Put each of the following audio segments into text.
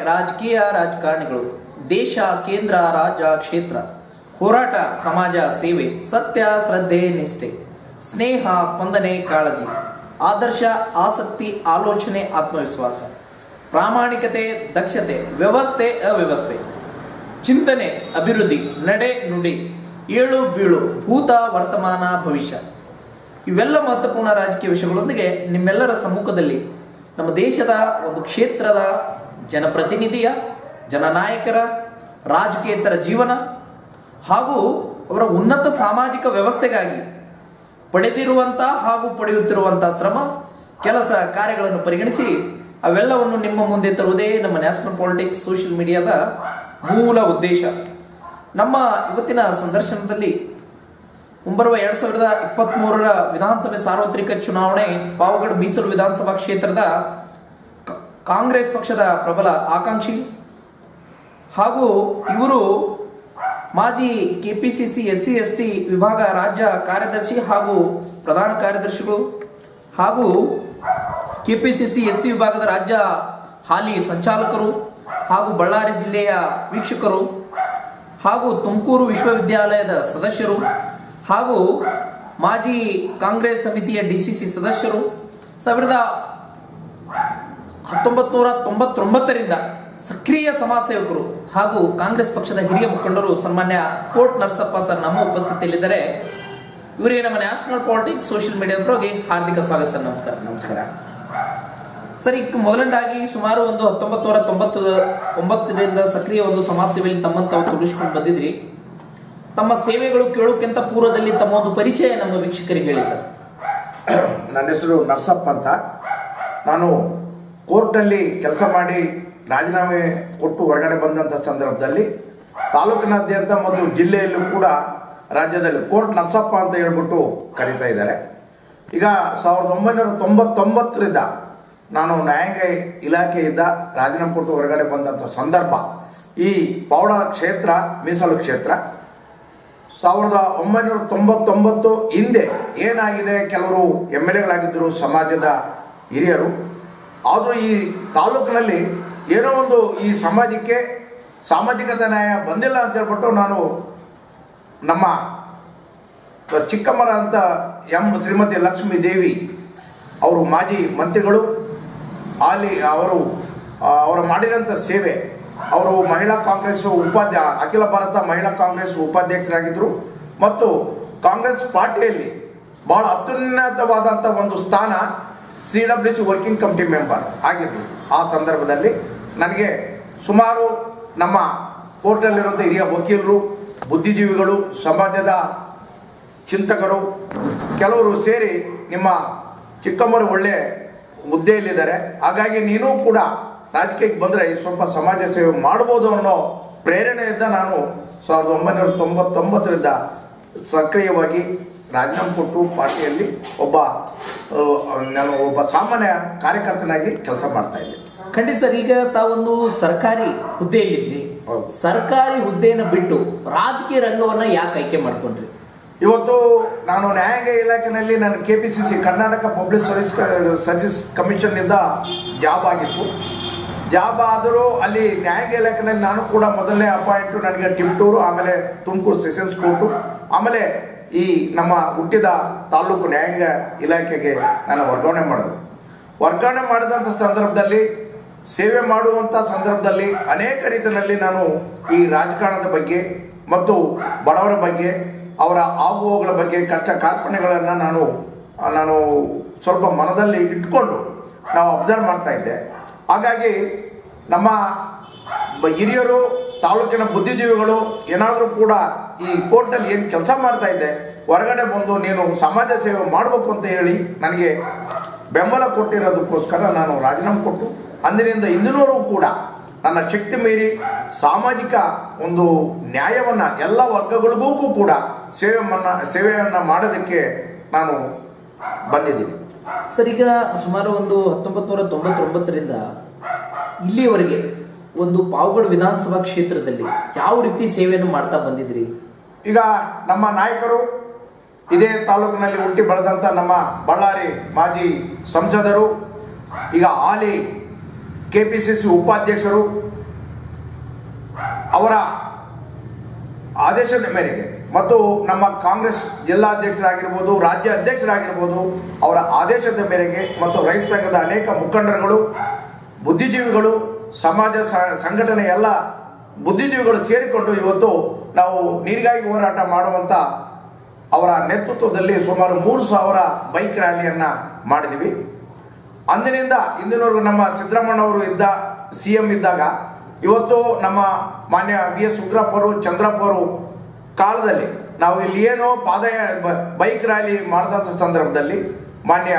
ರಾಜಕೀಯ ರಾಜಕಾರಣಿಗಳು ದೇಶ ಕೇಂದ್ರ ರಾಜ್ಯ ಕ್ಷೇತ್ರ ಹೋರಾಟ ಸಮಾಜ ಸೇವೆ ಸತ್ಯ ಶ್ರದ್ಧೆ ನಿಷ್ಠೆ ಸ್ನೇಹ ಸ್ಪಂದನೆ ಕಾಳಜಿ ಆದರ್ಶ ಆಸಕ್ತಿ ಆಲೋಚನೆ ಆತ್ಮವಿಶ್ವಾಸ ಪ್ರಾಮಾಣಿಕತೆ ದಕ್ಷತೆ ವ್ಯವಸ್ಥೆ ಅವ್ಯವಸ್ಥೆ ಚಿಂತನೆ ಅಭಿವೃದ್ಧಿ ನಡೆ ನುಡಿ ಏಳು ಬೀಳು ಭೂತ ವರ್ತಮಾನ ಭವಿಷ್ಯ ಇವೆಲ್ಲ ಮಹತ್ವಪೂರ್ಣ ರಾಜಕೀಯ ವಿಷಯಗಳೊಂದಿಗೆ ನಿಮ್ಮೆಲ್ಲರ ಸಮ್ಮುಖದಲ್ಲಿ ನಮ್ಮ ದೇಶದ ಒಂದು ಕ್ಷೇತ್ರದ ಜನಪ್ರತಿನಿಧಿಯ ಜನನಾಯಕರ ರಾಜಕೀಯೇತರ ಜೀವನ ಹಾಗೂ ಅವರ ಉನ್ನತ ಸಾಮಾಜಿಕ ವ್ಯವಸ್ಥೆಗಾಗಿ ಪಡೆದಿರುವಂಥ ಹಾಗೂ ಪಡೆಯುತ್ತಿರುವಂಥ ಶ್ರಮ ಕೆಲಸ ಕಾರ್ಯಗಳನ್ನು ಪರಿಗಣಿಸಿ ಅವೆಲ್ಲವನ್ನು ನಿಮ್ಮ ಮುಂದೆ ತರುವುದೇ ನಮ್ಮ ನ್ಯಾಷನಲ್ ಪಾಲಿಟಿಕ್ಸ್ ಸೋಷಿಯಲ್ ಮೀಡಿಯಾದ ಮೂಲ ಉದ್ದೇಶ ನಮ್ಮ ಇವತ್ತಿನ ಸಂದರ್ಶನದಲ್ಲಿ ಮುಂಬರುವ ಎರಡ್ ಸಾವಿರದ ಇಪ್ಪತ್ತ್ ಮೂರರ ವಿಧಾನಸಭೆ ಸಾರ್ವತ್ರಿಕ ಚುನಾವಣೆ ಪಾವಗಡ ಮೀಸಲು ವಿಧಾನಸಭಾ ಕ್ಷೇತ್ರದ ಕ- ಕಾಂಗ್ರೆಸ್ ಪಕ್ಷದ ಪ್ರಬಲ ಆಕಾಂಕ್ಷಿ ಹಾಗೂ ಇವರು ಮಾಜಿ KPCC S C S T ವಿಭಾಗ ರಾಜ್ಯ ಕಾರ್ಯದರ್ಶಿ ಹಾಗೂ ಪ್ರಧಾನ ಕಾರ್ಯದರ್ಶಿಗಳು ಹಾಗೂ ಕೆಪಿಸಿಸಿ ಎಸ್ ಸಿ ವಿಭಾಗದ ರಾಜ್ಯ ಹಾಲಿ ಸಂಚಾಲಕರು ಹಾಗೂ ಬಳ್ಳಾರಿ ಜಿಲ್ಲೆಯ ವೀಕ್ಷಕರು ಹಾಗೂ ತುಮಕೂರು ವಿಶ್ವವಿದ್ಯಾಲಯದ ಸದಸ್ಯರು ಹಾಗೂ ಮಾಜಿ ಕಾಂಗ್ರೆಸ್ ಸಮಿತಿಯ ಡಿಸಿಸಿ ಸದಸ್ಯರು ಸಾವಿರದ ಹತ್ತೊಂಬತ್ತು ನೂರ ತೊಂಬತ್ತೊಂಬತ್ತರಿಂದ ಸಕ್ರಿಯ ಸಮಾಜ ಸೇವಕರು ಹಾಗೂ ಕಾಂಗ್ರೆಸ್ ಪಕ್ಷದ ಹಿರಿಯ ಮುಖಂಡರು ಸನ್ಮಾನ್ಯ ಕೋಟ್ ನರಸಪ್ಪ ಸರ್ ನಮ್ಮ ಉಪಸ್ಥಿತಿಯಲ್ಲಿದ್ದಾರೆ ಇವರಿಗೆ ನಮ್ಮ ನ್ಯಾಷನಲ್ ಪಾಲಿಟಿಕ್ಸ್ ಸೋಷಿಯಲ್ ಮೀಡಿಯಾದವರಿಗೆ ಹಾರ್ದಿಕ ಸ್ವಾಗತ ಸರ್ ನಮಸ್ಕಾರ ನಮಸ್ಕಾರ ಸರ್ ಈಗ ಮೊದಲನೇದಾಗಿ ಸುಮಾರು ಒಂದು ಹತ್ತೊಂಬತ್ತು ನೂರ ತೊಂಬತ್ತು ಒಂಬತ್ತರಿಂದ ಸಕ್ರಿಯ ಒಂದು ಸಮಾಜ ಸೇವೆಯಲ್ಲಿ ತಮ್ಮನ್ನು ತಾವು ತೊಡಗಿಸ್ಕೊಂಡು ಬಂದಿದ್ರಿ ತಮ್ಮ ಸೇವೆಗಳು ಕೇಳೋಕ್ಕಿಂತ ಪೂರ್ವದಲ್ಲಿ ತಮ್ಮ ಒಂದು ಪರಿಚಯ ನಮ್ಮ ವೀಕ್ಷಕರಿಗೆ ಹೇಳಿ ಸರ್ ನನ್ನ ಹೆಸರು ನರ್ಸಪ್ಪ ಅಂತ ನಾನು ಕೋರ್ಟಲ್ಲಿ ಕೆಲಸ ಮಾಡಿ ರಾಜೀನಾಮೆ ಕೊಟ್ಟು ಹೊರಗಡೆ ಬಂದಂಥ ಸಂದರ್ಭದಲ್ಲಿ ತಾಲೂಕಿನಾದ್ಯಂತ ಮತ್ತು ಜಿಲ್ಲೆಯಲ್ಲೂ ಕೂಡ ರಾಜ್ಯದಲ್ಲಿ ಕೋರ್ಟ್ ನರ್ಸಪ್ಪ ಅಂತ ಹೇಳ್ಬಿಟ್ಟು ಕರೀತಾ ಇದ್ದಾರೆ ಈಗ ಸಾವಿರದ ಒಂಬೈನೂರ ತೊಂಬತ್ತೊಂಬತ್ತರಿಂದ ನಾನು ನ್ಯಾಯಾಂಗ ಇಲಾಖೆಯಿಂದ ರಾಜೀನಾಮೆ ಕೊಟ್ಟು ಹೊರಗಡೆ ಬಂದಂಥ ಸಂದರ್ಭ ಈ ಪೌಡ ಕ್ಷೇತ್ರ ಮೀಸಲು ಕ್ಷೇತ್ರ ಸಾವಿರದ ಒಂಬೈನೂರ ತೊಂಬತ್ತೊಂಬತ್ತು ಹಿಂದೆ ಏನಾಗಿದೆ ಕೆಲವರು ಎಮ್ ಎಲ್ ಎಗಳಾಗಿದ್ದರು ಸಮಾಜದ ಹಿರಿಯರು ಆದರೂ ಈ ತಾಲೂಕಿನಲ್ಲಿ ಏನೋ ಒಂದು ಈ ಸಮಾಜಕ್ಕೆ ಸಾಮಾಜಿಕತೆ ನ್ಯಾಯ ಬಂದಿಲ್ಲ ಅಂತ ಹೇಳ್ಬಿಟ್ಟು ನಾನು ನಮ್ಮ ಚಿಕ್ಕಮ್ಮರ ಅಂತ ಎಂ ಶ್ರೀಮತಿ ಲಕ್ಷ್ಮೀ ದೇವಿ ಅವರು ಮಾಜಿ ಮಂತ್ರಿಗಳು ಅಲ್ಲಿ ಅವರು ಆ, ಅವರು ಮಾಡಿರೋಂಥ ಸೇವೆ ಅವರು ಮಹಿಳಾ ಕಾಂಗ್ರೆಸ್ ಉಪಾಧ್ಯ ಅಖಿಲ ಭಾರತ ಮಹಿಳಾ ಕಾಂಗ್ರೆಸ್ ಉಪಾಧ್ಯಕ್ಷರಾಗಿದ್ದರು ಮತ್ತು ಕಾಂಗ್ರೆಸ್ ಪಾರ್ಟಿಯಲ್ಲಿ ಬಹಳ ಅತ್ಯುನ್ನತವಾದಂಥ ಒಂದು ಸ್ಥಾನ C W C working committee member ಆಗಿದ್ರು ಆ ಸಂದರ್ಭದಲ್ಲಿ ನನಗೆ ಸುಮಾರು ನಮ್ಮ ಕೋರ್ಟಲ್ಲಿರುವಂಥ ಹಿರಿಯ ವಕೀಲರು ಬುದ್ಧಿಜೀವಿಗಳು ಸಮಾಜದ ಚಿಂತಕರು ಕೆಲವರು ಸೇರಿ ನಿಮ್ಮ ಚಿಕ್ಕಮ್ಮರು ಒಳ್ಳೆ ಹುದ್ದೆಯಲ್ಲಿದ್ದಾರೆ ಹಾಗಾಗಿ ನೀನು ಕೂಡ ರಾಜಕೀಯಕ್ಕೆ ಬಂದರೆ ಸ್ವಲ್ಪ ಸಮಾಜ ಸೇವೆ ಮಾಡ್ಬೋದು ಅನ್ನೋ ಪ್ರೇರಣೆಯಿಂದ ನಾನು ಸಾವಿರದ ಒಂಬೈನೂರ ತೊಂಬತ್ತೊಂಬತ್ತರಿಂದ ಸಕ್ರಿಯವಾಗಿ ರಾಜೀನಾಮೆ ಕೊಟ್ಟು ಪಾರ್ಟಿಯಲ್ಲಿ ಒಬ್ಬ ಆ, ನಾನು ಒಬ್ಬ ಸಾಮಾನ್ಯ ಕಾರ್ಯಕರ್ತನಾಗಿ ಕೆಲಸ ಮಾಡ್ತಾ ಇದ್ದೆ ಖಂಡಿತ ಸರ್ ಈಗ ತಾವೊಂದು ಸರ್ಕಾರಿ ಹುದ್ದೆಯಲ್ಲಿದ್ರಿ ಹೌದು. ಸರ್ಕಾರಿ ಹುದ್ದೆಯನ್ನು ಬಿಟ್ಟು ರಾಜಕೀಯ ರಂಗವನ್ನ ಯಾಕೆ ಆಯ್ಕೆ ಮಾಡ್ಕೊಂಡ್ರಿ ಇವತ್ತು ನಾನು ನ್ಯಾಯಾಂಗ ಇಲಾಖೆಯಲ್ಲಿ ನಾನು K P C C Karnataka public service service ಕಮಿಷನ್ನಿಂದ ಜಾಬ್ ಆಗಿತ್ತು ಜಾಬ್ ಆದರೂ ಅಲ್ಲಿ ನ್ಯಾಯಾಂಗ ಇಲಾಖೆಯಲ್ಲಿ ನಾನು ಕೂಡ ಮೊದಲನೇ ಅಪಾಯಿಂಟು ನನಗೆ ಟಿಪ್ಟೂರು ಆಮೇಲೆ ತುಮಕೂರು ಸೆಷನ್ಸ್ ಕೋರ್ಟು ಆಮೇಲೆ ಈ ನಮ್ಮ ಹುಟ್ಟಿದ ತಾಲೂಕು ನ್ಯಾಯಾಂಗ ಇಲಾಖೆಗೆ ನಾನು ವರ್ಗಾವಣೆ ಮಾಡಿದೆ ವರ್ಗಾವಣೆ ಮಾಡಿದಂಥ ಸಂದರ್ಭದಲ್ಲಿ ಸೇವೆ ಮಾಡುವಂಥ ಸಂದರ್ಭದಲ್ಲಿ ಅನೇಕ ರೀತಿಯಲ್ಲಿ ನಾನು ಈ ರಾಜಕಾರಣದ ಬಗ್ಗೆ ಮತ್ತು ಬಡವರ ಬಗ್ಗೆ ಅವರ ಆಗುಹೋಗುಗಳ ಬಗ್ಗೆ ಕಷ್ಟ ಕಾರ್ಪಣ್ಯಗಳನ್ನು ನಾನು ನಾನು ಸ್ವಲ್ಪ ಮನದಲ್ಲಿ ಇಟ್ಕೊಂಡು ನಾವು ಅಬ್ಸರ್ವ್ ಮಾಡ್ತಾ ಇದ್ದೆ ಹಾಗಾಗಿ ನಮ್ಮ ಬ- ಹಿರಿಯರು ತಾಲೂಕಿನ ಬುದ್ಧಿಜೀವಿಗಳು ಏನಾದರೂ ಕೂಡ ಈ ಕೋರ್ಟಲ್ಲಿ ಏನು ಕೆಲಸ ಮಾಡ್ತಾ ಇದ್ದೆ ಹೊರಗಡೆ ಬಂದು ನೀನು ಸಮಾಜ ಸೇವೆ ಮಾಡಬೇಕು ಅಂತ ಹೇಳಿ ನನಗೆ ಬೆಂಬಲ ಕೊಟ್ಟಿರೋದಕ್ಕೋಸ್ಕರ ನಾನು ರಾಜೀನಾಮೆ ಕೊಟ್ಟು ಅಂದಿನಿಂದ ಇಂದಿನವರೆಗೂ ಕೂಡ ನನ್ನ ಶಕ್ತಿ ಮೀರಿ ಸಾಮಾಜಿಕ ಒಂದು ನ್ಯಾಯವನ್ನು ಎಲ್ಲ ವರ್ಗಗಳಿಗೂ ಕೂಡ ಸೇವೆ ಮನ್ನ ಸೇವೆಯನ್ನು ಮಾಡೋದಕ್ಕೆ ನಾನು ಬಂದಿದ್ದೀನಿ ಸರ್ ಈಗ ಸುಮಾರು ಒಂದು ಹತ್ತೊಂಬತ್ತು ನೂರ ತೊಂಬತ್ತೊಂಬತ್ತರಿಂದ ಇಲ್ಲಿಯವರೆಗೆ ಒಂದು ಪಾವಗಡ ವಿಧಾನಸಭಾ ಕ್ಷೇತ್ರದಲ್ಲಿ ಯಾವ ರೀತಿ ಸೇವೆಯನ್ನು ಮಾಡ್ತಾ ಬಂದಿದ್ರಿ ಈಗ ನಮ್ಮ ನಾಯಕರು ಇದೇ ತಾಲೂಕಿನಲ್ಲಿ ಹುಟ್ಟಿ ಬೆಳೆದಂಥ ನಮ್ಮ ಬಳ್ಳಾರಿ ಮಾಜಿ ಸಂಸದರು ಈಗ ಹಾಲಿ ಕೆ ಪಿ ಸಿ ಸಿ ಉಪಾಧ್ಯಕ್ಷರು ಅವರ ಆದೇಶದ ಮೇರೆಗೆ ಮತ್ತು ನಮ್ಮ ಕಾಂಗ್ರೆಸ್ ಜಿಲ್ಲಾಧ್ಯಕ್ಷರಾಗಿರ್ಬೋದು ರಾಜ್ಯ ಅಧ್ಯಕ್ಷರಾಗಿರ್ಬೋದು ಅವರ ಆದೇಶದ ಮೇರೆಗೆ ಮತ್ತು ರೈತ ಸಂಘದ ಅನೇಕ ಮುಖಂಡರುಗಳು ಬುದ್ಧಿಜೀವಿಗಳು ಸಮಾಜ ಸ- ಸಂಘಟನೆ ಎಲ್ಲ ಬುದ್ಧಿಜೀವಿಗಳು ಸೇರಿಕೊಂಡು ಇವತ್ತು ನಾವು ನೀರಿಗಾಗಿ ಹೋರಾಟ ಮಾಡುವಂಥ ಅವರ ನೇತೃತ್ವದಲ್ಲಿ ಸುಮಾರು ಮೂರು ಸಾವಿರ ಬೈಕ್ ರ್ಯಾಲಿಯನ್ನು ಮಾಡಿದ್ವಿ ಅಂದಿನಿಂದ ಇಂದಿನವರೆಗೂ ನಮ್ಮ ಸಿದ್ದರಾಮಣ್ಣವರು ಇದ್ದ ಸಿ ಎಂ ಇದ್ದಾಗ ಇವತ್ತು ನಮ್ಮ ಮಾನ್ಯ ವಿ ಎಸ್ ಉಗ್ರಪ್ಪ ಅವರು ಚಂದ್ರಪ್ಪ ಅವರು ಕಾಲದಲ್ಲಿ ನಾವು ಇಲ್ಲಿ ಏನು ಪಾದ ಬೈಕ್ ರ್ಯಾಲಿ ಮಾಡಿದಂಥ ಸಂದರ್ಭದಲ್ಲಿ ಮಾನ್ಯ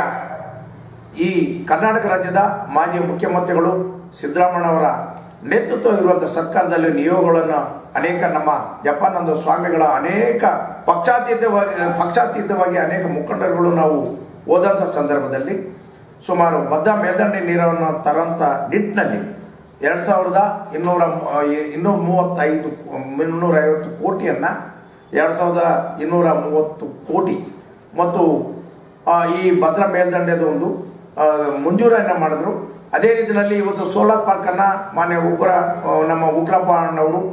ಈ ಕರ್ನಾಟಕ ರಾಜ್ಯದ ಮಾಜಿ ಮುಖ್ಯಮಂತ್ರಿಗಳು ಸಿದ್ದರಾಮಣ್ಣವರ ನೇತೃತ್ವ ಇರುವಂಥ ಸರ್ಕಾರದಲ್ಲಿ ನಿಯೋಗಗಳನ್ನು ಅನೇಕ ನಮ್ಮ ಜಪಾನಂದ ಸ್ವಾಮಿಗಳ ಅನೇಕ ಪಕ್ಷಾತೀತವಾಗಿ ಪಕ್ಷಾತೀತವಾಗಿ ಅನೇಕ ಮುಖಂಡರುಗಳು ನಾವು ಹೋದಂಥ ಸಂದರ್ಭದಲ್ಲಿ ಸುಮಾರು ಬದ್ಧ ಮೇಲ್ದಂಡೆ ನೀರನ್ನು ತರಂಥ ನಿಟ್ಟಿನಲ್ಲಿ ಎರಡು ಸಾವಿರದ ಇನ್ನೂರ ಇನ್ನೂರ ಮೂವತ್ತೈದು ಇನ್ನೂರ ಐವತ್ತು ಕೋಟಿಯನ್ನು ಎರಡು ಸಾವಿರದ ಇನ್ನೂರ ಮೂವತ್ತು ಕೋಟಿ ಮತ್ತು ಆ, ಈ ಭದ್ರಾ ಮೇಲ್ದಂಡೆದು ಒಂದು ಆ, ಮಂಜೂರನ್ನು ಮಾಡಿದ್ರು ಅದೇ ರೀತಿಯಲ್ಲಿ ಇವತ್ತು ಸೋಲಾರ್ ಪಾರ್ಕನ್ನು ಮಾನ್ಯ ಉಗ್ರ ಆ, ನಮ್ಮ ಉಗ್ರಪ್ಪ ಅಣ್ಣವರು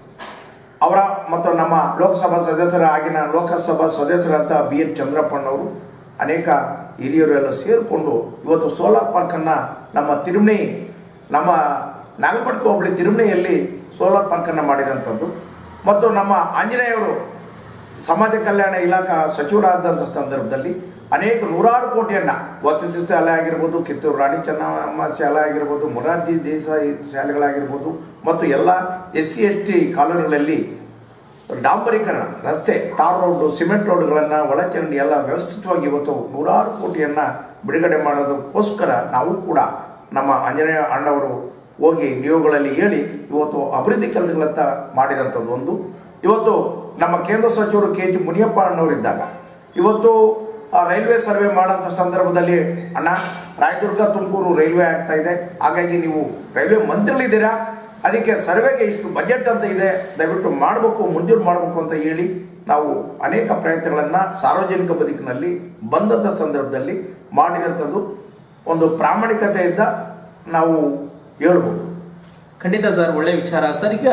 ಅವರ ಮತ್ತು ನಮ್ಮ ಲೋಕಸಭಾ ಸದಸ್ಯರ ಆಗಿನ ಲೋಕಸಭಾ ಸದಸ್ಯರಂತ ಬಿ ಎನ್ ಚಂದ್ರಪ್ಪಣ್ಣವರು ಅನೇಕ ಹಿರಿಯರು ಎಲ್ಲ ಸೇರಿಕೊಂಡು ಇವತ್ತು ಸೋಲಾರ್ ಪಾರ್ಕನ್ನು ನಮ್ಮ ತಿರುಮಣಿ ನಮ್ಮ ನಾಗಪಟ್ಕ ಹೋಬಳಿ ತಿರುಮಣಿಯಲ್ಲಿ ಸೋಲಾರ್ ಪಾರ್ಕನ್ನು ಮಾಡಿರೋಂಥದ್ದು ಮತ್ತು ನಮ್ಮ ಆಂಜನೇಯವರು ಸಮಾಜ ಕಲ್ಯಾಣ ಇಲಾಖಾ ಸಚಿವರಾದಂಥ ಸಂದರ್ಭದಲ್ಲಿ ಅನೇಕ ನೂರಾರು ಕೋಟಿಯನ್ನು ವಸತಿ ಶಾಲೆ ಆಗಿರ್ಬೋದು ಕಿತ್ತೂರು ರಾಣಿ ಚೆನ್ನಮ್ಮ ಶಾಲೆ ಆಗಿರ್ಬೋದು ಮೊರಾರ್ಜಿ ದೇಸಾಯಿ ಶಾಲೆಗಳಾಗಿರ್ಬೋದು ಮತ್ತು ಎಲ್ಲ ಎಸ್ ಸಿ ಎಸ್ ಟಿ ಕಾಲೋನಿಗಳಲ್ಲಿ ಡಾಂಬರೀಕರಣ ರಸ್ತೆ ಟಾರ್ ರೋಡು ಸಿಮೆಂಟ್ ರೋಡ್ಗಳನ್ನು ಒಳಚರಂಡಿ ಎಲ್ಲ ವ್ಯವಸ್ಥಿತವಾಗಿ ಇವತ್ತು ನೂರಾರು ಕೋಟಿಯನ್ನು ಬಿಡುಗಡೆ ಮಾಡೋದಕ್ಕೋಸ್ಕರ ನಾವು ಕೂಡ ನಮ್ಮ ಆಂಜನೇಯ ಅಣ್ಣವರು ಹೋಗಿ ನಿಯೋಗಗಳಲ್ಲಿ ಹೇಳಿ ಇವತ್ತು ಅಭಿವೃದ್ಧಿ ಕೆಲಸಗಳತ್ತ ಮಾಡಿರೋಂಥದ್ದು ಒಂದು ಇವತ್ತು ನಮ್ಮ ಕೇಂದ್ರ ಸಚಿವರು ಕೆ ಜಿ ಮುನಿಯಪ್ಪ ಅಣ್ಣವರಿದ್ದಾಗ ಇವತ್ತು ಆ ರೈಲ್ವೆ ಸರ್ವೆ ಮಾಡೋಂಥ ಸಂದರ್ಭದಲ್ಲಿ ಅಣ್ಣ ರಾಯದುರ್ಗ ತುಮಕೂರು ರೈಲ್ವೆ ಆಗ್ತಾ ಇದೆ ಹಾಗಾಗಿ ನೀವು ರೈಲ್ವೆ ಮಂತ್ರಿಗಳಿದ್ದೀರಾ ಅದಕ್ಕೆ ಸರ್ವೆಗೆ ಇಷ್ಟು ಬಜೆಟ್ ಅಂತ ಇದೆ ದಯವಿಟ್ಟು ಮಾಡಬೇಕು ಮಂಜೂರು ಮಾಡಬೇಕು ಅಂತ ಹೇಳಿ ನಾವು ಅನೇಕ ಪ್ರಯತ್ನಗಳನ್ನು ಸಾರ್ವಜನಿಕ ಬದುಕಿನಲ್ಲಿ ಬಂದಂಥ ಸಂದರ್ಭದಲ್ಲಿ ಮಾಡಿರೋಂಥದ್ದು ಒಂದು ಪ್ರಾಮಾಣಿಕತೆಯಿಂದ ನಾವು ಹೇಳ್ಬೋದು ಖಂಡಿತ ಸರ್ ಒಳ್ಳೆ ವಿಚಾರ ಸರ್ ಈಗ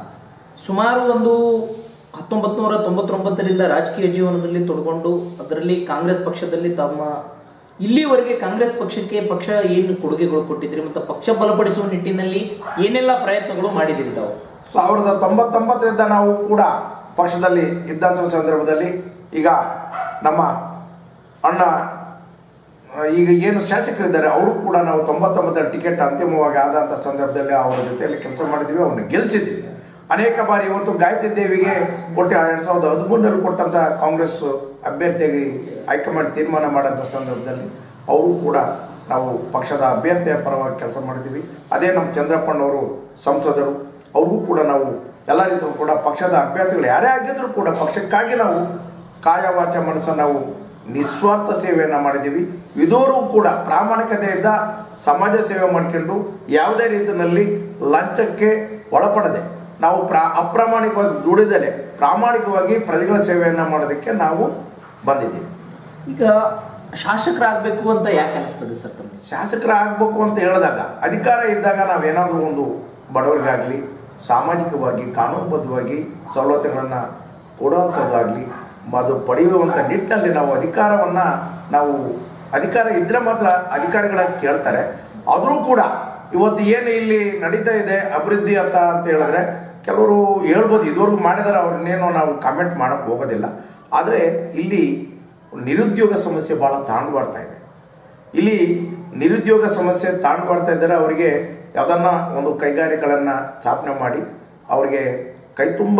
ಸುಮಾರು ಒಂದು ಹತ್ತೊಂಬತ್ತು ನೂರ ತೊಂಬತ್ತೊಂಬತ್ತರಿಂದ ರಾಜಕೀಯ ಜೀವನದಲ್ಲಿ ತೊಡ್ಕೊಂಡು ಅದರಲ್ಲಿ ಕಾಂಗ್ರೆಸ್ ಪಕ್ಷದಲ್ಲಿ ತಮ್ಮ ಇಲ್ಲಿವರೆಗೆ ಕಾಂಗ್ರೆಸ್ ಪಕ್ಷಕ್ಕೆ ಪಕ್ಷ ಏನು ಕೊಡುಗೆಗಳು ಕೊಟ್ಟಿದ್ರಿ ಮತ್ತು ಪಕ್ಷ ಬಲಪಡಿಸುವ ನಿಟ್ಟಿನಲ್ಲಿ ಏನೆಲ್ಲ ಪ್ರಯತ್ನಗಳು ಮಾಡಿದಿರಿ ತಾವು ಸಾವಿರದ ತೊಂಬತ್ತೊಂಬತ್ತರಿಂದ ನಾವು ಕೂಡ ಪಕ್ಷದಲ್ಲಿ ಇದ್ದಂಥ ಸಂದರ್ಭದಲ್ಲಿ ಈಗ ನಮ್ಮ ಅಣ್ಣ ಆ, ಈಗ ಏನು ಶಾಸಕರಿದ್ದಾರೆ ಅವರು ಕೂಡ ನಾವು ತೊಂಬತ್ತೊಂಬತ್ತರ ಟಿಕೆಟ್ ಅಂತಿಮವಾಗಿ ಆದಂಥ ಸಂದರ್ಭದಲ್ಲಿ ಅವರ ಜೊತೆಯಲ್ಲಿ ಕೆಲಸ ಮಾಡಿದ್ದೀವಿ ಅವ್ರನ್ನ ಗೆಲ್ಸಿದ್ದೀವಿ ಅನೇಕ ಬಾರಿ ಇವತ್ತು ಗಾಯತ್ರಿ ದೇವಿಗೆ ಕೊಟ್ಟು ಎರಡು ಸಾವಿರದ ಹದಿಮೂರರಲ್ಲಿ ಕೊಟ್ಟಂಥ ಕಾಂಗ್ರೆಸ್ ಅಭ್ಯರ್ಥಿಯಾಗಿ ಹೈಕಮಾಂಡ್ ತೀರ್ಮಾನ ಮಾಡೋಂಥ ಸಂದರ್ಭದಲ್ಲಿ ಅವರು ಕೂಡ ನಾವು ಪಕ್ಷದ ಅಭ್ಯರ್ಥಿಯ ಪರವಾಗಿ ಕೆಲಸ ಮಾಡಿದ್ದೀವಿ ಅದೇ ನಮ್ಮ ಚಂದ್ರಪ್ಪಣ್ಣವರು ಸಂಸದರು ಅವ್ರಿಗೂ ಕೂಡ ನಾವು ಎಲ್ಲ ರೀತಿಯಲ್ಲೂ ಕೂಡ ಪಕ್ಷದ ಅಭ್ಯರ್ಥಿಗಳು ಯಾರೇ ಆಗಿದ್ರೂ ಕೂಡ ಪಕ್ಷಕ್ಕಾಗಿ ನಾವು ಕಾಯ ವಾಚ ಮನಸ್ಸನ್ನು ನಾವು ನಿಸ್ವಾರ್ಥ ಸೇವೆಯನ್ನು ಮಾಡಿದ್ದೀವಿ ಇದುವರೆಗೂ ಕೂಡ ಪ್ರಾಮಾಣಿಕತೆಯಿಂದ ಸಮಾಜ ಸೇವೆ ಮಾಡ್ಕೊಂಡು ಯಾವುದೇ ರೀತಿಯಲ್ಲಿ ಲಂಚಕ್ಕೆ ಒಳಪಡದೆ ನಾವು ಪ್ರಾ ಅಪ್ರಾಮಾಣಿಕವಾಗಿ ದುಡಿದಲೆ ಪ್ರಾಮಾಣಿಕವಾಗಿ ಪ್ರಜೆಗಳ ಸೇವೆಯನ್ನು ಮಾಡೋದಕ್ಕೆ ನಾವು ಬಂದಿದ್ದೀವಿ ಈಗ ಶಾಸಕರಾಗಬೇಕು ಅಂತ ಯಾಕೆ ಅನಿಸ್ತದೆ ಸರ್ ತಮಗೆ ಶಾಸಕರಾಗಬೇಕು ಅಂತ ಹೇಳಿದಾಗ ಅಧಿಕಾರ ಇದ್ದಾಗ ನಾವೇನಾದರೂ ಒಂದು ಬಡವರಿಗಾಗಲಿ ಸಾಮಾಜಿಕವಾಗಿ ಕಾನೂನುಬದ್ಧವಾಗಿ ಸವಲತ್ತುಗಳನ್ನು ಕೊಡುವಂಥದ್ದಾಗಲಿ ಅದು ಪಡೆಯುವಂಥ ನಿಟ್ಟಿನಲ್ಲಿ ನಾವು ಅಧಿಕಾರವನ್ನು ನಾವು ಅಧಿಕಾರ ಇದ್ದರೆ ಮಾತ್ರ ಅಧಿಕಾರಿಗಳ ಕೇಳ್ತಾರೆ ಆದರೂ ಕೂಡ ಇವತ್ತು ಏನು ಇಲ್ಲಿ ನಡೀತಾ ಇದೆ ಅಭಿವೃದ್ಧಿ ಅಂತ ಅಂತ ಹೇಳಿದ್ರೆ ಕೆಲವರು ಹೇಳ್ಬೋದು ಇದುವರೆಗೂ ಮಾಡಿದಾರೆ ಅವ್ರನ್ನೇನೋ ನಾವು ಕಾಮೆಂಟ್ ಮಾಡೋಕ್ಕೆ ಹೋಗೋದಿಲ್ಲ ಆದರೆ ಇಲ್ಲಿ ನಿರುದ್ಯೋಗ ಸಮಸ್ಯೆ ಭಾಳ ತಾಂಡು ಇದೆ ಇಲ್ಲಿ ನಿರುದ್ಯೋಗ ಸಮಸ್ಯೆ ತಾಂಡು ಬರ್ತಾ ಇದ್ದರೆ ಅವರಿಗೆ ಯಾವುದನ್ನ ಒಂದು ಕೈಗಾರಿಕೆಗಳನ್ನು ಸ್ಥಾಪನೆ ಮಾಡಿ ಅವರಿಗೆ ಕೈ ತುಂಬ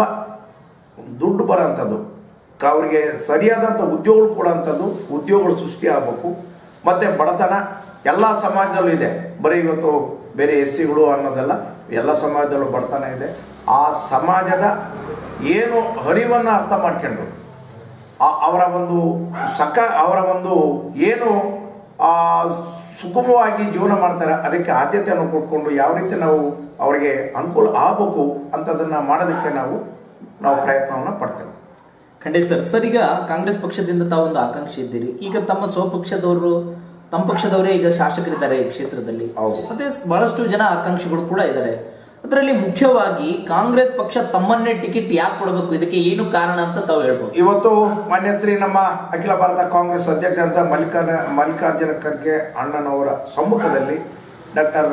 ದುಡ್ಡು ಬರೋಂಥದ್ದು ಕ- ಅವರಿಗೆ ಸರಿಯಾದಂಥ ಉದ್ಯೋಗಗಳು ಕೊಡೋಂಥದ್ದು ಉದ್ಯೋಗಗಳು ಸೃಷ್ಟಿ ಆಗಬೇಕು ಮತ್ತು ಬಡತನ ಎಲ್ಲ ಸಮಾಜದಲ್ಲೂ ಇದೆ ಬರೀ ಇವತ್ತು ಬೇರೆ ಎಸ್ ಸಿಗಳು ಅನ್ನೋದೆಲ್ಲ ಎಲ್ಲ ಸಮಾಜದಲ್ಲೂ ಬಡತನ ಇದೆ ಆ ಸಮಾಜದ ಏನು ಹರಿವನ್ನು ಅರ್ಥ ಮಾಡ್ಕೊಂಡು ಆ- ಅವರ ಒಂದು ಸಕ ಅವರ ಒಂದು ಏನು ಆ, ಸುಗಮವಾಗಿ ಜೀವನ ಮಾಡ್ತಾರೆ ಅದಕ್ಕೆ ಆದ್ಯತೆಯನ್ನು ಕೊಟ್ಕೊಂಡು ಯಾವ ರೀತಿ ನಾವು ಅವರಿಗೆ ಅನುಕೂಲ ಆಗಬೇಕು ಅಂತದನ್ನು ಮಾಡೋದಕ್ಕೆ ನಾವು ನಾವು ಪ್ರಯತ್ನವನ್ನು ಪಡ್ತೇವೆ ಖಂಡಿತ ಸರ್ ಸರ್ ಈಗ ಕಾಂಗ್ರೆಸ್ ಪಕ್ಷದಿಂದ ತಾವೊಂದು ಆಕಾಂಕ್ಷಿ ಇದ್ದೀರಿ ಈಗ ತಮ್ಮ ಸ್ವಪಕ್ಷದವರು ತಮ್ಮ ಪಕ್ಷದವರೇ ಈಗ ಶಾಸಕರಿದ್ದಾರೆ ಈ ಕ್ಷೇತ್ರದಲ್ಲಿ ಹೌದು. ಮತ್ತೆ ಬಹಳಷ್ಟು ಜನ ಆಕಾಂಕ್ಷಿಗಳು ಕೂಡ ಇದ್ದಾರೆ ಅದರಲ್ಲಿ ಮುಖ್ಯವಾಗಿ ಕಾಂಗ್ರೆಸ್ ಪಕ್ಷ ತಮ್ಮನ್ನೇ ಟಿಕೆಟ್ ಯಾಕೆ ಕೊಡಬೇಕು ಇದಕ್ಕೆ ಏನು ಕಾರಣ ಅಂತ ತಾವು ಹೇಳ್ಬೋದು ಇವತ್ತು ಮಾನ್ಯ ಶ್ರೀ ನಮ್ಮ ಅಖಿಲ ಭಾರತ ಕಾಂಗ್ರೆಸ್ ಅಧ್ಯಕ್ಷರಾದ ಮಲ್ಲಿಕಾರ್ಜುನ ಮಲ್ಲಿಕಾರ್ಜುನ ಖರ್ಗೆ ಅಣ್ಣನವರ ಸಮ್ಮುಖದಲ್ಲಿ ಡಾಕ್ಟರ್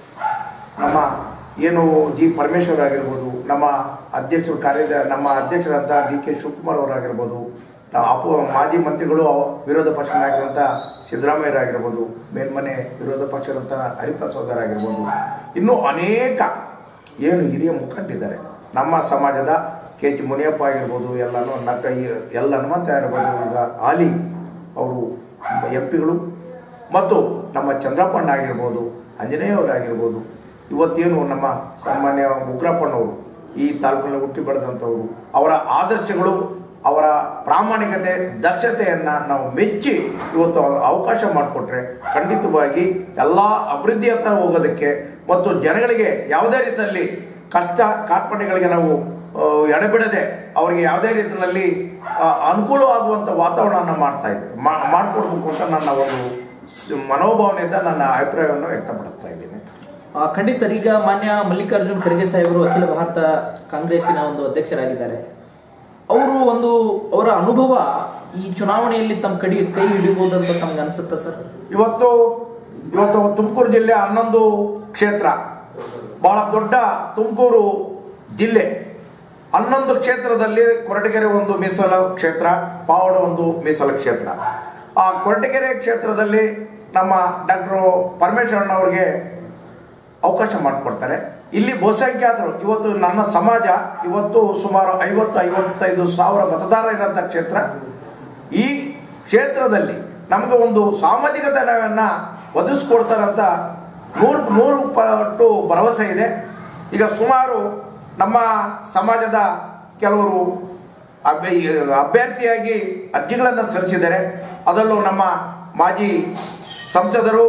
ನಮ್ಮ ಏನು ಜಿ ಪರಮೇಶ್ವರ್ ಆಗಿರ್ಬೋದು ನಮ್ಮ ಅಧ್ಯಕ್ಷರು ಕಾರ್ಯದ ನಮ್ಮ ಅಧ್ಯಕ್ಷರಾದ ಡಿ ಕೆ ಶಿವಕುಮಾರ್ ಅವರಾಗಿರ್ಬೋದು ನಾವು ಅಪು ಮಾಜಿ ಮಂತ್ರಿಗಳು ವಿರೋಧ ಪಕ್ಷ ನಾಯಕರಂತ ಸಿದ್ದರಾಮಯ್ಯರಾಗಿರ್ಬೋದು ಮೇಲ್ಮನೆ ವಿರೋಧ ಪಕ್ಷದಂತ ಹರಿಪ್ರಸಾದ್ ಆಗಿರ್ಬೋದು ಇನ್ನೂ ಅನೇಕ ಏನು ಹಿರಿಯ ಮುಖಂಡಿದ್ದಾರೆ ನಮ್ಮ ಸಮಾಜದ ಕೆ ಜಿ ಮುನಿಯಪ್ಪ ಆಗಿರ್ಬೋದು ಎಲ್ಲನೂ ನಟ ಎಲ್ಲ ಹನುಮಂತ ಇರ್ಬೋದು ಈಗ ಆಲಿ ಅವರು ಎಂ ಪಿಗಳು ಮತ್ತು ನಮ್ಮ ಚಂದ್ರಪ್ಪಣ್ಣ ಆಗಿರ್ಬೋದು ಆಂಜನೇಯವರಾಗಿರ್ಬೋದು ಇವತ್ತೇನು ನಮ್ಮ ಸಾಮಾನ್ಯ ಉಗ್ರಪ್ಪಣ್ಣವರು ಈ ತಾಲೂಕಿನಲ್ಲಿ ಹುಟ್ಟಿ ಬೆಳೆದಂಥವರು ಅವರ ಆದರ್ಶಗಳು ಅವರ ಪ್ರಾಮಾಣಿಕತೆ ದಕ್ಷತೆಯನ್ನು ನಾವು ಮೆಚ್ಚಿ ಇವತ್ತು ಅವ್ರ ಅವಕಾಶ ಮಾಡಿಕೊಟ್ರೆ ಖಂಡಿತವಾಗಿ ಎಲ್ಲ ಅಭಿವೃದ್ಧಿಯತ್ತ ಹೋಗೋದಕ್ಕೆ ಮತ್ತು ಜನಗಳಿಗೆ ಯಾವುದೇ ರೀತಿಯಲ್ಲಿ ಕಷ್ಟ ಕಾರ್ಪಣ್ಯಗಳಿಗೆ ನಾವು ಆ, ಎಡೆಬಿಡದೆ ಅವರಿಗೆ ಯಾವುದೇ ರೀತಿಯಲ್ಲಿ ಆ, ಅನುಕೂಲವಾಗುವಂಥ ವಾತಾವರಣವನ್ನು ಮಾಡ್ತಾ ಇದ್ದೆ ಮಾಡಿಕೊಡ್ಬೇಕು ಅಂತ ನನ್ನ ಒಂದು ಸ್- ಮನೋಭಾವನೆಯಿಂದ ನನ್ನ ಅಭಿಪ್ರಾಯವನ್ನು ವ್ಯಕ್ತಪಡಿಸ್ತಾ ಇದ್ದೀನಿ ಆ, ಖಂಡಿತ ಸರ್ ಈಗ ಮಾನ್ಯ ಮಲ್ಲಿಕಾರ್ಜುನ್ ಖರ್ಗೆ ಸಾಹೇಬರು ಅಖಿಲ ಭಾರತ ಕಾಂಗ್ರೆಸ್ಸಿನ ಒಂದು ಅಧ್ಯಕ್ಷರಾಗಿದ್ದಾರೆ ಅವರು ಒಂದು ಅವರ ಅನುಭವ ಈ ಚುನಾವಣೆಯಲ್ಲಿ ತಮ್ಮ ಕಡಿ ಕೈ ಹಿಡಿಬಹುದು ಅಂತ ತಮ್ಗೆ ಅನ್ಸುತ್ತಾ ಸರ್ ಇವತ್ತು ಇವತ್ತು ತುಮಕೂರು ಜಿಲ್ಲೆ ಹನ್ನೊಂದು ಕ್ಷೇತ್ರ ಬಹಳ ದೊಡ್ಡ ತುಮಕೂರು ಜಿಲ್ಲೆ ಹನ್ನೊಂದು ಕ್ಷೇತ್ರದಲ್ಲಿ ಕೊರಟಗೆರೆ ಒಂದು ಮೀಸಲು ಕ್ಷೇತ್ರ ಪಾವಡ ಒಂದು ಮೀಸಲು ಕ್ಷೇತ್ರ ಆ ಕೊರಟಗೆರೆ ಕ್ಷೇತ್ರದಲ್ಲಿ ನಮ್ಮ ಡಾಕ್ಟರ್ ಪರಮೇಶ್ವರಣ್ಣವ್ರಿಗೆ ಅವಕಾಶ ಮಾಡಿಕೊಡ್ತಾರೆ ಇಲ್ಲಿ ಬಹುಸಂಖ್ಯಾತರು ಇವತ್ತು ನನ್ನ ಸಮಾಜ ಇವತ್ತು ಸುಮಾರು ಐವತ್ತು ಐವತ್ತೈದು ಸಾವಿರ ಮತದಾರ ಇರೋಂಥ ಕ್ಷೇತ್ರ ಈ ಕ್ಷೇತ್ರದಲ್ಲಿ ನಮಗೆ ಒಂದು ಸಾಮಾಜಿಕತೆಯನ್ನು ಒದಗಿಸ್ಕೊಡ್ತಾರಂತ ನೂರು ನೂರು ಪಟ್ಟು ಭರವಸೆ ಇದೆ ಈಗ ಸುಮಾರು ನಮ್ಮ ಸಮಾಜದ ಕೆಲವರು ಅಭ್ಯ ಅಭ್ಯರ್ಥಿಯಾಗಿ ಅರ್ಜಿಗಳನ್ನು ಸಲ್ಲಿಸಿದ್ದಾರೆ ಅದರಲ್ಲೂ ನಮ್ಮ ಮಾಜಿ ಸಂಸದರು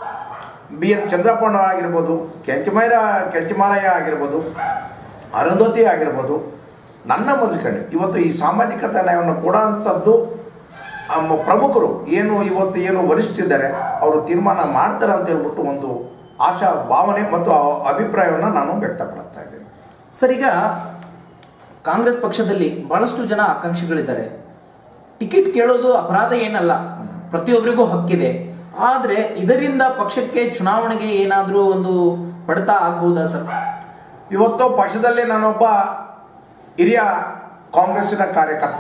ಬಿ ಎನ್ ಚಂದ್ರಪ್ಪಣ್ಣವರಾಗಿರ್ಬೋದು ಕೆಂಚಮೈರ ಕೆಂಚಮಾರಯ್ಯ ಆಗಿರ್ಬೋದು ಅರುಂಧತಿ ಆಗಿರ್ಬೋದು ನನ್ನ ಮೊದಲು ಇವತ್ತು ಈ ಸಾಮಾಜಿಕತೆ ನ್ಯಾಯವನ್ನು ಕೊಡೋಂಥದ್ದು ನಮ್ಮ ಪ್ರಮುಖರು ಏನು ಇವತ್ತು ಏನು ವರಿಷ್ಠರಿದ್ದಾರೆ ಅವರು ತೀರ್ಮಾನ ಮಾಡ್ತಾರೆ ಅಂತ ಹೇಳ್ಬಿಟ್ಟು ಒಂದು ಆಶಾ ಭಾವನೆ ಮತ್ತು ಆ ಅಭಿಪ್ರಾಯವನ್ನು ನಾನು ವ್ಯಕ್ತಪಡಿಸ್ತಾ ಇದ್ದೇನೆ ಸರ್ ಈಗ ಕಾಂಗ್ರೆಸ್ ಪಕ್ಷದಲ್ಲಿ ಬಹಳಷ್ಟು ಜನ ಆಕಾಂಕ್ಷಿಗಳಿದ್ದಾರೆ ಟಿಕೆಟ್ ಕೇಳೋದು ಅಪರಾಧ ಏನಲ್ಲ ಪ್ರತಿಯೊಬ್ಬರಿಗೂ ಹಕ್ಕಿದೆ ಆದ್ರೆ ಇದರಿಂದ ಪಕ್ಷಕ್ಕೆ ಚುನಾವಣೆಗೆ ಏನಾದ್ರೂ ಒಂದು ಹೊಡೆತ ಆಗ್ಬಹುದಾ ಸರ್ ಇವತ್ತು ಪಕ್ಷದಲ್ಲಿ ನಾನೊಬ್ಬ ಹಿರಿಯ ಕಾಂಗ್ರೆಸ್ಸಿನ ಕಾರ್ಯಕರ್ತ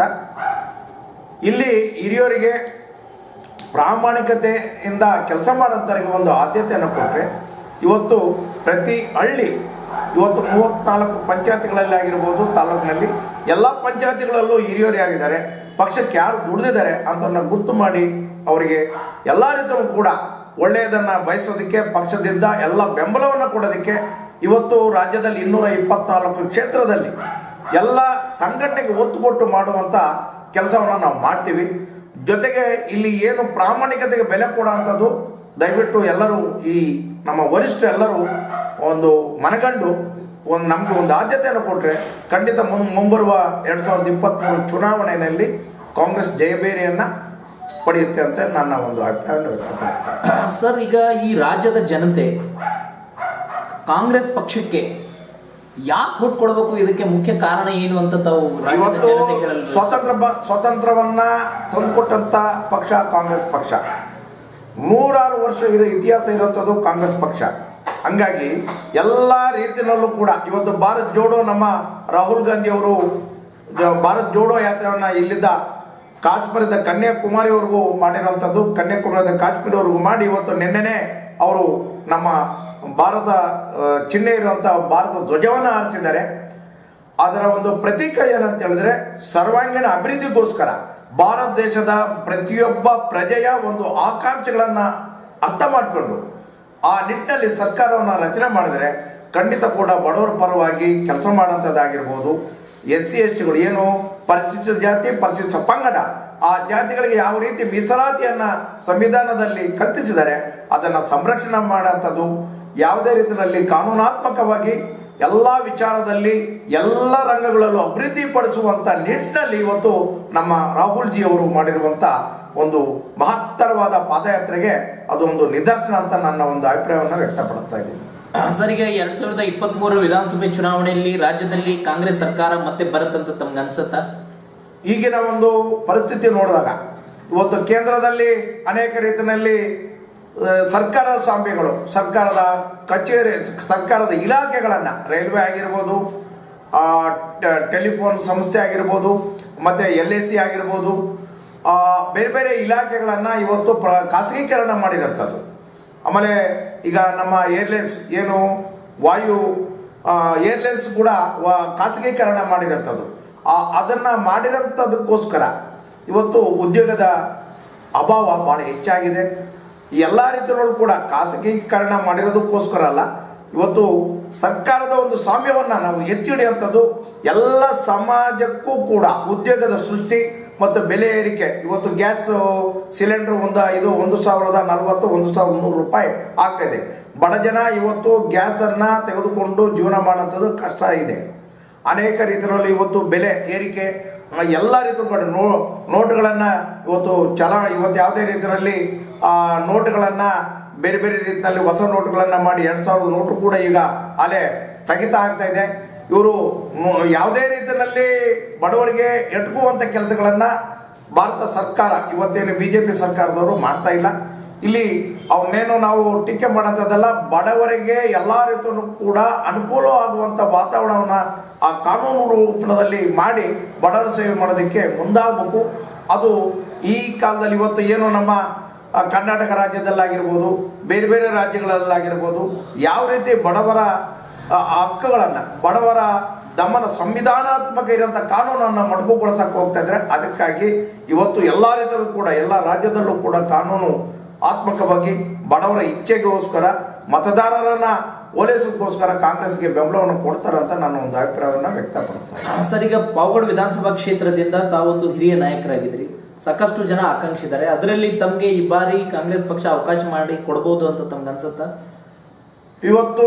ಇಲ್ಲಿ ಹಿರಿಯರಿಗೆ ಪ್ರಾಮಾಣಿಕತೆಯಿಂದ ಕೆಲಸ ಮಾಡೋಂಥವ್ರಿಗೆ ಒಂದು ಆದ್ಯತೆಯನ್ನು ಕೊಟ್ಟರೆ ಇವತ್ತು ಪ್ರತಿ ಹಳ್ಳಿ ಇವತ್ತು ಮೂವತ್ತ್ನಾಲ್ಕು ಪಂಚಾಯತಿಗಳಲ್ಲಿ ಆಗಿರ್ಬೋದು ತಾಲೂಕಿನಲ್ಲಿ ಎಲ್ಲ ಪಂಚಾಯತಿಗಳಲ್ಲೂ ಹಿರಿಯರು ಯಾರಿದ್ದಾರೆ ಪಕ್ಷಕ್ಕೆ ಯಾರು ದುಡಿದಿದ್ದಾರೆ ಅಂತನ್ನ ಗುರ್ತು ಮಾಡಿ ಅವರಿಗೆ ಎಲ್ಲ ರೀತಿಯಲ್ಲೂ ಕೂಡ ಒಳ್ಳೆಯದನ್ನು ಬಯಸೋದಕ್ಕೆ ಪಕ್ಷದಿಂದ ಎಲ್ಲ ಬೆಂಬಲವನ್ನು ಕೊಡೋದಕ್ಕೆ ಇವತ್ತು ರಾಜ್ಯದಲ್ಲಿ ಇನ್ನೂರ ಇಪ್ಪತ್ನಾಲ್ಕು ಕ್ಷೇತ್ರದಲ್ಲಿ ಎಲ್ಲ ಸಂಘಟನೆಗೆ ಒತ್ತು ಕೊಟ್ಟು ಮಾಡುವಂಥ ಕೆಲಸವನ್ನು ನಾವು ಮಾಡ್ತೀವಿ ಜೊತೆಗೆ ಇಲ್ಲಿ ಏನು ಪ್ರಾಮಾಣಿಕತೆಗೆ ಬೆಲೆ ಕೊಡುವಂಥದ್ದು ದಯವಿಟ್ಟು ಎಲ್ಲರೂ ಈ ನಮ್ಮ ವರಿಷ್ಠರು ಎಲ್ಲರೂ ಒಂದು ಮನಗಂಡು ಒಂದು ನಮಗೆ ಒಂದು ಆದ್ಯತೆಯನ್ನು ಕೊಟ್ಟರೆ ಖಂಡಿತ ಮುನ್ ಮುಂಬರುವ ಎರಡು ಸಾವಿರದ ಇಪ್ಪತ್ತ್ಮೂರು ಚುನಾವಣೆಯಲ್ಲಿ ಕಾಂಗ್ರೆಸ್ ಜಯಬೇರಿಯನ್ನು ಪಡೆಯುತ್ತೆ ಅಂತ ನನ್ನ ಒಂದು ಅಭಿಪ್ರಾಯವನ್ನು ವ್ಯಕ್ತಪಡಿಸ್ತೇನೆ ಸರ್ ಈಗ ಈ ರಾಜ್ಯದ ಜನತೆ ಕಾಂಗ್ರೆಸ್ ಪಕ್ಷಕ್ಕೆ ಯಾಕೆ ಹೋಟ್ ಕೊಡಬೇಕು ಇದಕ್ಕೆ ಮುಖ್ಯ ಕಾರಣ ಏನು ಅಂತ ತಾವು ರಾಜ್ಯದ ಇವತ್ತು ಜನತೆ ಹೇಳಲು ಸ್ವತಂತ್ರ ಬ- ಸ್ವತಂತ್ರವನ್ನ ತಂದುಕೊಟ್ಟಂತ ಪಕ್ಷ ಕಾಂಗ್ರೆಸ್ ಪಕ್ಷ ನೂರಾರು ವರ್ಷ ಇರೋ ಇತಿಹಾಸ ಇರುವಂಥದ್ದು ಕಾಂಗ್ರೆಸ್ ಪಕ್ಷ ಹಂಗಾಗಿ ಎಲ್ಲ ರೀತಿಯಲ್ಲೂ ಕೂಡ ಇವತ್ತು ಭಾರತ್ ಜೋಡೋ ನಮ್ಮ ರಾಹುಲ್ ಗಾಂಧಿ ಅವರು ಜ- ಭಾರತ್ ಜೋಡೋ ಯಾತ್ರೆಯನ್ನ ಇಲ್ಲಿದ್ದ ಕಾಶ್ಮೀರದ ಕನ್ಯಾಕುಮಾರಿವರೆಗೂ ಮಾಡಿರುವಂಥದ್ದು ಕನ್ಯಾಕುಮಾರಿದ ಕಾಶ್ಮೀರವರೆಗೂ ಮಾಡಿ ಇವತ್ತು ನಿನ್ನೆನೆ ಅವರು ನಮ್ಮ ಭಾರತ ಆ, ಚಿಹ್ನೆ ಇರುವಂಥ ಭಾರತ ಧ್ವಜವನ್ನು ಹಾರಿಸಿದ್ದಾರೆ ಅದರ ಒಂದು ಪ್ರತೀಕ ಏನಂತ ಹೇಳಿದ್ರೆ ಸರ್ವಾಂಗೀಣ ಅಭಿವೃದ್ಧಿಗೋಸ್ಕರ ಭಾರತ ದೇಶದ ಪ್ರತಿಯೊಬ್ಬ ಪ್ರಜೆಯ ಒಂದು ಆಕಾಂಕ್ಷೆಗಳನ್ನ ಅರ್ಥ ಮಾಡಿಕೊಂಡು ಆ ನಿಟ್ಟಿನಲ್ಲಿ ಸರ್ಕಾರವನ್ನು ರಚನೆ ಮಾಡಿದ್ರೆ ಖಂಡಿತ ಕೂಡ ಬಡವರ ಪರವಾಗಿ ಕೆಲಸ ಮಾಡೋಂಥದ್ದಾಗಿರ್ಬೋದು ಎಸ್ ಸಿ ಎಸ್ ಟಿಗಳು ಏನು ಪರಿಶಿಷ್ಟ ಜಾತಿ ಪರಿಶಿಷ್ಟ ಪಂಗಡ ಆ ಜಾತಿಗಳಿಗೆ ಯಾವ ರೀತಿ ಮೀಸಲಾತಿಯನ್ನ ಸಂವಿಧಾನದಲ್ಲಿ ಕಲ್ಪಿಸಿದ್ದಾರೆ ಅದನ್ನು ಸಂರಕ್ಷಣೆ ಮಾಡೋಂಥದ್ದು ಯಾವುದೇ ರೀತಿಯಲ್ಲಿ ಕಾನೂನಾತ್ಮಕವಾಗಿ ಎಲ್ಲ ವಿಚಾರದಲ್ಲಿ ಎಲ್ಲ ರಂಗಗಳಲ್ಲೂ ಅಭಿವೃದ್ಧಿ ಪಡಿಸುವಂತ ನಿಟ್ಟಿನಲ್ಲಿ ಇವತ್ತು ನಮ್ಮ ರಾಹುಲ್ ಜಿ ಅವರು ಮಾಡಿರುವಂತ ಒಂದು ಮಹತ್ತರವಾದ ಪಾದಯಾತ್ರೆಗೆ ಅದೊಂದು ನಿದರ್ಶನ ಅಂತ ನನ್ನ ಒಂದು ಅಭಿಪ್ರಾಯವನ್ನು ವ್ಯಕ್ತಪಡಿಸ್ತಾ ಇದ್ದೀನಿ ಸರ್ ಈಗ ಎರಡ್ ಸಾವಿರದ ಇಪ್ಪತ್ತ್ ಮೂರು ವಿಧಾನಸಭೆ ಚುನಾವಣೆಯಲ್ಲಿ ರಾಜ್ಯದಲ್ಲಿ ಕಾಂಗ್ರೆಸ್ ಸರ್ಕಾರ ಮತ್ತೆ ಬರುತ್ತಂತ ತಮ್ಗೆ ಅನ್ಸತ್ತಾ ಈಗಿನ ಒಂದು ಪರಿಸ್ಥಿತಿ ನೋಡಿದಾಗ ಇವತ್ತು ಕೇಂದ್ರದಲ್ಲಿ ಅನೇಕ ರೀತಿಯಲ್ಲಿ ಆ, ಸರ್ಕಾರದ ಸ್ವಾಮ್ಯಗಳು ಸರ್ಕಾರದ ಕಚೇರಿ ಸರ್ಕಾರದ ಇಲಾಖೆಗಳನ್ನು ರೈಲ್ವೆ ಆಗಿರ್ಬೋದು ಆ, ಟ- ಟೆಲಿಫೋನ್ ಸಂಸ್ಥೆ ಆಗಿರ್ಬೋದು ಮತ್ತು ಎಲ್ ಐ ಸಿ ಆಗಿರ್ಬೋದು ಆ, ಬೇರೆ ಬೇರೆ ಇಲಾಖೆಗಳನ್ನು ಇವತ್ತು ಪ್ರ ಖಾಸಗೀಕರಣ ಮಾಡಿರೋಂಥದ್ದು ಆಮೇಲೆ ಈಗ ನಮ್ಮ ಏರ್ಲೈನ್ಸ್ ಏನು ವಾಯು ಏರ್ಲೈನ್ಸ್ ಕೂಡ ವ- ಖಾಸಗೀಕರಣ ಮಾಡಿರೋಂಥದ್ದು ಆ- ಅದನ್ನ ಮಾಡಿರೋಂಥದಕ್ಕೋಸ್ಕರ ಇವತ್ತು ಉದ್ಯೋಗದ ಅಭಾವ ಭಾಳ ಹೆಚ್ಚಾಗಿದೆ ಎಲ್ಲ ರೀತಿಯಲ್ಲೂ ಕೂಡ ಖಾಸಗೀಕರಣ ಮಾಡಿರೋದಕ್ಕೋಸ್ಕರ ಅಲ್ಲ ಇವತ್ತು ಸರ್ಕಾರದ ಒಂದು ಸ್ವಾಮ್ಯವನ್ನು ನಾವು ಎತ್ತಿ ಹಿಡಿಯುವಂಥದ್ದು ಎಲ್ಲ ಸಮಾಜಕ್ಕೂ ಕೂಡ ಉದ್ಯೋಗದ ಸೃಷ್ಟಿ ಮತ್ತು ಬೆಲೆ ಏರಿಕೆ ಇವತ್ತು ಗ್ಯಾಸ್ ಸಿಲಿಂಡರ್ ಒಂದು ಇದು ಒಂದು ಸಾವಿರದ ನಲವತ್ತು ಒಂದು ಸಾವಿರದ ನೂರು ರೂಪಾಯಿ ಆಗ್ತಾ ಇದೆ ಬಡ ಜನ ಇವತ್ತು ಗ್ಯಾಸನ್ನು ತೆಗೆದುಕೊಂಡು ಜೀವನ ಮಾಡೋಂಥದ್ದು ಕಷ್ಟ ಇದೆ ಅನೇಕ ರೀತಿಯಲ್ಲಿ ಇವತ್ತು ಬೆಲೆ ಏರಿಕೆ ಆ, ಎಲ್ಲ ರೀತಿಯ ಕೂಡ ನೋ ನೋಟುಗಳನ್ನು ಇವತ್ತು ಚಲ ಇವತ್ತು ಯಾವುದೇ ರೀತಿಯಲ್ಲಿ ಆ ನೋಟುಗಳನ್ನು ಬೇರೆ ಬೇರೆ ರೀತಿಯಲ್ಲಿ ಹೊಸ ನೋಟುಗಳನ್ನು ಮಾಡಿ ಎರಡು ಸಾವಿರದ ನೋಟು ಕೂಡ ಈಗ ಅಲೆ ಸ್ಥಗಿತ ಆಗ್ತಾ ಇದೆ ಇವರು ಯಾವುದೇ ರೀತಿಯಲ್ಲಿ ಬಡವರಿಗೆ ಎಟಕುವಂಥ ಕೆಲಸಗಳನ್ನು ಭಾರತ ಸರ್ಕಾರ ಇವತ್ತೇನು ಬಿ ಜೆ ಪಿ ಸರ್ಕಾರದವರು ಮಾಡ್ತಾ ಇಲ್ಲ ಇಲ್ಲಿ ಅವನ್ನೇನು ನಾವು ಟೀಕೆ ಮಾಡೋಂಥದ್ದಲ್ಲ ಬಡವರಿಗೆ ಎಲ್ಲ ರೀತಿಯಲ್ಲೂ ಕೂಡ ಅನುಕೂಲ ಆಗುವಂಥ ವಾತಾವರಣವನ್ನು ಆ ಕಾನೂನು ರೂಪದಲ್ಲಿ ಮಾಡಿ ಬಡವರ ಸೇವೆ ಮಾಡೋದಕ್ಕೆ ಮುಂದಾಗಬೇಕು ಅದು ಈ ಕಾಲದಲ್ಲಿ ಇವತ್ತು ಏನು ನಮ್ಮ ಆ, ಕರ್ನಾಟಕ ರಾಜ್ಯದಲ್ಲಾಗಿರ್ಬೋದು ಬೇರೆ ಬೇರೆ ರಾಜ್ಯಗಳಲ್ಲಾಗಿರ್ಬೋದು ಯಾವ ರೀತಿ ಬಡವರ ಆ, ಹಕ್ಕುಗಳನ್ನು ಬಡವರ ದಮನ ಸಂವಿಧಾನಾತ್ಮಕ ಇರೋಂಥ ಕಾನೂನನ್ನು ಮೊಟಕುಗೊಳಿಸಕ್ಕೆ ಹೋಗ್ತಾ ಇದ್ರೆ ಅದಕ್ಕಾಗಿ ಇವತ್ತು ಎಲ್ಲ ರೀತಿಯಲ್ಲೂ ಕೂಡ ಎಲ್ಲ ರಾಜ್ಯದಲ್ಲೂ ಕೂಡ ಕಾನೂನು ಆತ್ಮಕವಾಗಿ ಬಡವರ ಇಚ್ಛೆಗೋಸ್ಕರ ಮತದಾರರನ್ನ ಓಲೈಸೋಕ್ಕೋಸ್ಕರ ಕಾಂಗ್ರೆಸ್ಗೆ ಬೆಂಬಲವನ್ನು ಕೊಡ್ತಾರೆ ಅಂತ ನಾನು ಒಂದು ಅಭಿಪ್ರಾಯವನ್ನು ವ್ಯಕ್ತಪಡಿಸ್ತೇನೆ ಸರ್ ಈಗ ಪಾವಗಡ ವಿಧಾನಸಭಾ ಕ್ಷೇತ್ರದಿಂದ ತಾವೊಂದು ಹಿರಿಯ ನಾಯಕರಾಗಿದ್ರಿ ಸಾಕಷ್ಟು ಜನ ಆಕಾಂಕ್ಷಿದ್ದಾರೆ ಅದರಲ್ಲಿ ತಮಗೆ ಈ ಬಾರಿ ಕಾಂಗ್ರೆಸ್ ಪಕ್ಷ ಅವಕಾಶ ಮಾಡಿ ಕೊಡ್ಬೋದು ಅಂತ ತಮ್ಗೆ ಅನ್ಸುತ್ತಾ ಇವತ್ತು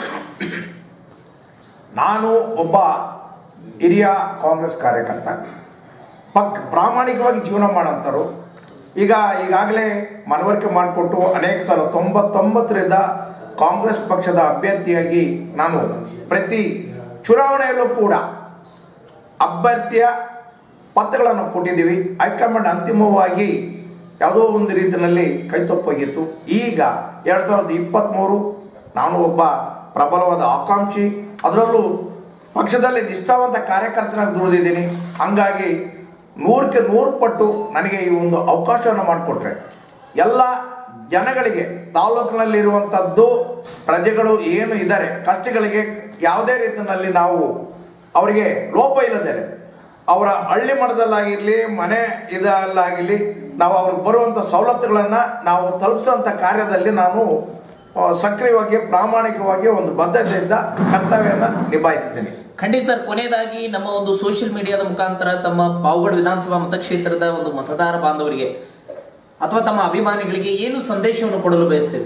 ನಾನು ಒಬ್ಬ ಹಿರಿಯ ಕಾಂಗ್ರೆಸ್ ಕಾರ್ಯಕರ್ತ ಪಕ್ ಪ್ರಾಮಾಣಿಕವಾಗಿ ಜೀವನ ಮಾಡೋಂಥವ್ರು ಈಗ ಈಗಾಗಲೇ ಮನವರಿಕೆ ಮಾಡಿಕೊಟ್ಟು ಅನೇಕ ಸಲ ತೊಂಬತ್ತೊಂಬತ್ತರಿಂದ ಕಾಂಗ್ರೆಸ್ ಪಕ್ಷದ ಅಭ್ಯರ್ಥಿಯಾಗಿ ನಾನು ಪ್ರತಿ ಚುನಾವಣೆಯಲ್ಲೂ ಕೂಡ ಅಭ್ಯರ್ಥಿಯ ಪತ್ರಗಳನ್ನು ಕೊಟ್ಟಿದ್ದೀವಿ ಹೈಕಮಾಂಡ್ ಅಂತಿಮವಾಗಿ ಯಾವುದೋ ಒಂದು ರೀತಿಯಲ್ಲಿ ಕೈತಪ್ಪೋಗಿತ್ತು ಈಗ ಎರಡು ಸಾವಿರದ ಇಪ್ಪತ್ತ್ಮೂರು ನಾನು ಒಬ್ಬ ಪ್ರಬಲವಾದ ಆಕಾಂಕ್ಷಿ ಅದರಲ್ಲೂ ಪಕ್ಷದಲ್ಲಿ ನಿಷ್ಠಾವಂತ ಕಾರ್ಯಕರ್ತನಾಗಿ ದುಡಿದಿದ್ದೀನಿ ಹಂಗಾಗಿ ನೂರಕ್ಕೆ ನೂರು ಪಟ್ಟು ನನಗೆ ಈ ಒಂದು ಅವಕಾಶವನ್ನು ಮಾಡಿಕೊಟ್ರೆ ಎಲ್ಲ ಜನಗಳಿಗೆ ತಾಲೂಕಿನಲ್ಲಿರುವಂಥದ್ದು ಪ್ರಜೆಗಳು ಏನು ಇದ್ದಾರೆ ಕಷ್ಟಗಳಿಗೆ ಯಾವುದೇ ರೀತಿಯಲ್ಲಿ ನಾವು ಅವರಿಗೆ ಲೋಪ ಇಲ್ಲದೇನೆ ಅವರ ಹಳ್ಳಿ ಮಟ್ಟದಲ್ಲಾಗಿರಲಿ ಮನೆ ಇದಲ್ಲಾಗಿರಲಿ ನಾವು ಅವ್ರಿಗೆ ಬರುವಂಥ ಸವಲತ್ತುಗಳನ್ನು ನಾವು ತಲುಪಿಸುವಂಥ ಕಾರ್ಯದಲ್ಲಿ ನಾನು ಆ, ಸಕ್ರಿಯವಾಗಿ ಪ್ರಾಮಾಣಿಕವಾಗಿ ಒಂದು ಬದ್ಧತೆಯಿಂದ ಕರ್ತವ್ಯವನ್ನು ನಿಭಾಯಿಸ್ತೀನಿ ಖಂಡಿತ ಸರ್ ಕೊನೆಯದಾಗಿ ನಮ್ಮ ಒಂದು ಸೋಷಿಯಲ್ ಮೀಡಿಯಾದ ಮುಖಾಂತರ ತಮ್ಮ ಪಾವಗಡ ವಿಧಾನಸಭಾ ಮತಕ್ಷೇತ್ರದ ಒಂದು ಮತದಾರ ಬಾಂಧವರಿಗೆ ಅಥವಾ ತಮ್ಮ ಅಭಿಮಾನಿಗಳಿಗೆ ಏನು ಸಂದೇಶವನ್ನು ಕೊಡಲು ಬಯಸ್ತೇವೆ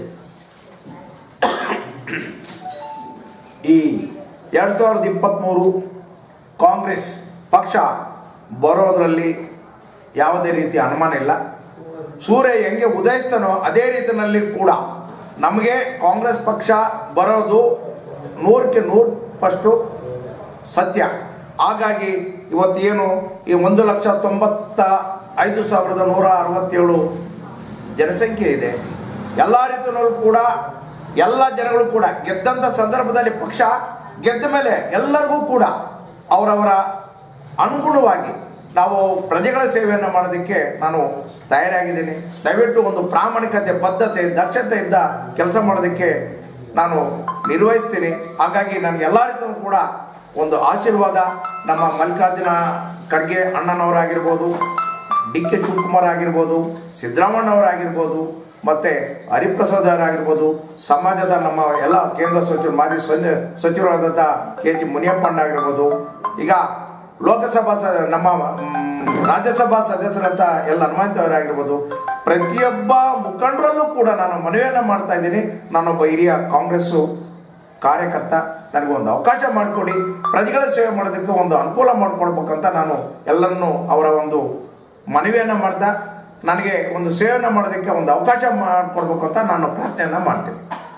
ಈ ಎರಡು ಸಾವಿರದ ಇಪ್ಪತ್ತ್ಮೂರು ಕಾಂಗ್ರೆಸ್ ಪಕ್ಷ ಬರೋದರಲ್ಲಿ ಯಾವುದೇ ರೀತಿ ಅನುಮಾನ ಇಲ್ಲ ಸೂರ್ಯ ಹೆಂಗೆ ಉದಯಿಸ್ತಾನೋ ಅದೇ ರೀತಿಯಲ್ಲಿ ಕೂಡ ನಮಗೆ ಕಾಂಗ್ರೆಸ್ ಪಕ್ಷ ಬರೋದು ನೂರಕ್ಕೆ ನೂರು ಪಷ್ಟು ಸತ್ಯ ಹಾಗಾಗಿ ಇವತ್ತೇನು ಈ ಒಂದು ಲಕ್ಷ ತೊಂಬತ್ತ ಐದು ಸಾವಿರದ ನೂರ ಅರವತ್ತೇಳು ಜನಸಂಖ್ಯೆ ಇದೆ ಎಲ್ಲ ರೀತಿಯಲ್ಲೂ ಕೂಡ ಎಲ್ಲ ಜನಗಳು ಕೂಡ ಗೆದ್ದಂಥ ಸಂದರ್ಭದಲ್ಲಿ ಪಕ್ಷ ಗೆದ್ದ ಮೇಲೆ ಎಲ್ಲರಿಗೂ ಕೂಡ ಅವರವರ ಅನುಗುಣವಾಗಿ ನಾವು ಪ್ರಜೆಗಳ ಸೇವೆಯನ್ನು ಮಾಡೋದಕ್ಕೆ ನಾನು ತಯಾರಾಗಿದ್ದೀನಿ ದಯವಿಟ್ಟು ಒಂದು ಪ್ರಾಮಾಣಿಕತೆ ಬದ್ಧತೆ ದಕ್ಷತೆಯಿಂದ ಕೆಲಸ ಮಾಡೋದಕ್ಕೆ ನಾನು ನಿರ್ವಹಿಸ್ತೀನಿ ಹಾಗಾಗಿ ನನಗೆ ಎಲ್ಲ ರೀತಿಯಲ್ಲೂ ಕೂಡ ಒಂದು ಆಶೀರ್ವಾದ ನಮ್ಮ ಮಲ್ಲಿಕಾರ್ಜುನ ಖರ್ಗೆ ಅಣ್ಣನವರಾಗಿರ್ಬೋದು ಡಿ ಕೆ ಶಿವಕುಮಾರ್ ಆಗಿರ್ಬೋದು ಸಿದ್ದರಾಮಣ್ಣವರಾಗಿರ್ಬೋದು ಮತ್ತು ಹರಿಪ್ರಸಾದ್ ಅವರಾಗಿರ್ಬೋದು ಸಮಾಜದ ನಮ್ಮ ಎಲ್ಲ ಕೇಂದ್ರ ಸಚಿವರು ಮಾಜಿ ಸಂಜ ಸಚಿವರಾದಂಥ ಕೆ ಜಿ ಮುನಿಯಪ್ಪಣ್ಣ ಆಗಿರ್ಬೋದು ಈಗ ಲೋಕಸಭಾ ಸ ನಮ್ಮ ಮ್, ರಾಜ್ಯಸಭಾ ಸದಸ್ಯರಂತ ಎಲ್ಲ ಹನುಮಂತವರಾಗಿರ್ಬೋದು ಪ್ರತಿಯೊಬ್ಬ ಮುಖಂಡರಲ್ಲೂ ಕೂಡ ನಾನು ಮನವಿಯನ್ನು ಮಾಡ್ತಾ ಇದ್ದೀನಿ ನಾನೊಬ್ಬ ಹಿರಿಯ ಕಾಂಗ್ರೆಸ್ಸು ಕಾರ್ಯಕರ್ತ ನನಗೆ ಒಂದು ಅವಕಾಶ ಮಾಡಿಕೊಡಿ ಪ್ರಜೆಗಳ ಸೇವೆ ಮಾಡೋದಕ್ಕೆ ಒಂದು ಅನುಕೂಲ ಮಾಡಿಕೊಡ್ಬೇಕಂತ ನಾನು ಎಲ್ಲರನ್ನೂ ಅವರ ಒಂದು ಮನವಿಯನ್ನು ಮಾಡ್ತಾ ನನಗೆ ಒಂದು ಸೇವೆಯನ್ನು ಮಾಡೋದಕ್ಕೆ ಒಂದು ಅವಕಾಶ ಮಾಡಿಕೊಡ್ಬೇಕು ಅಂತ ನಾನು ಪ್ರಾರ್ಥನೆಯನ್ನು ಮಾಡ್ತೀನಿ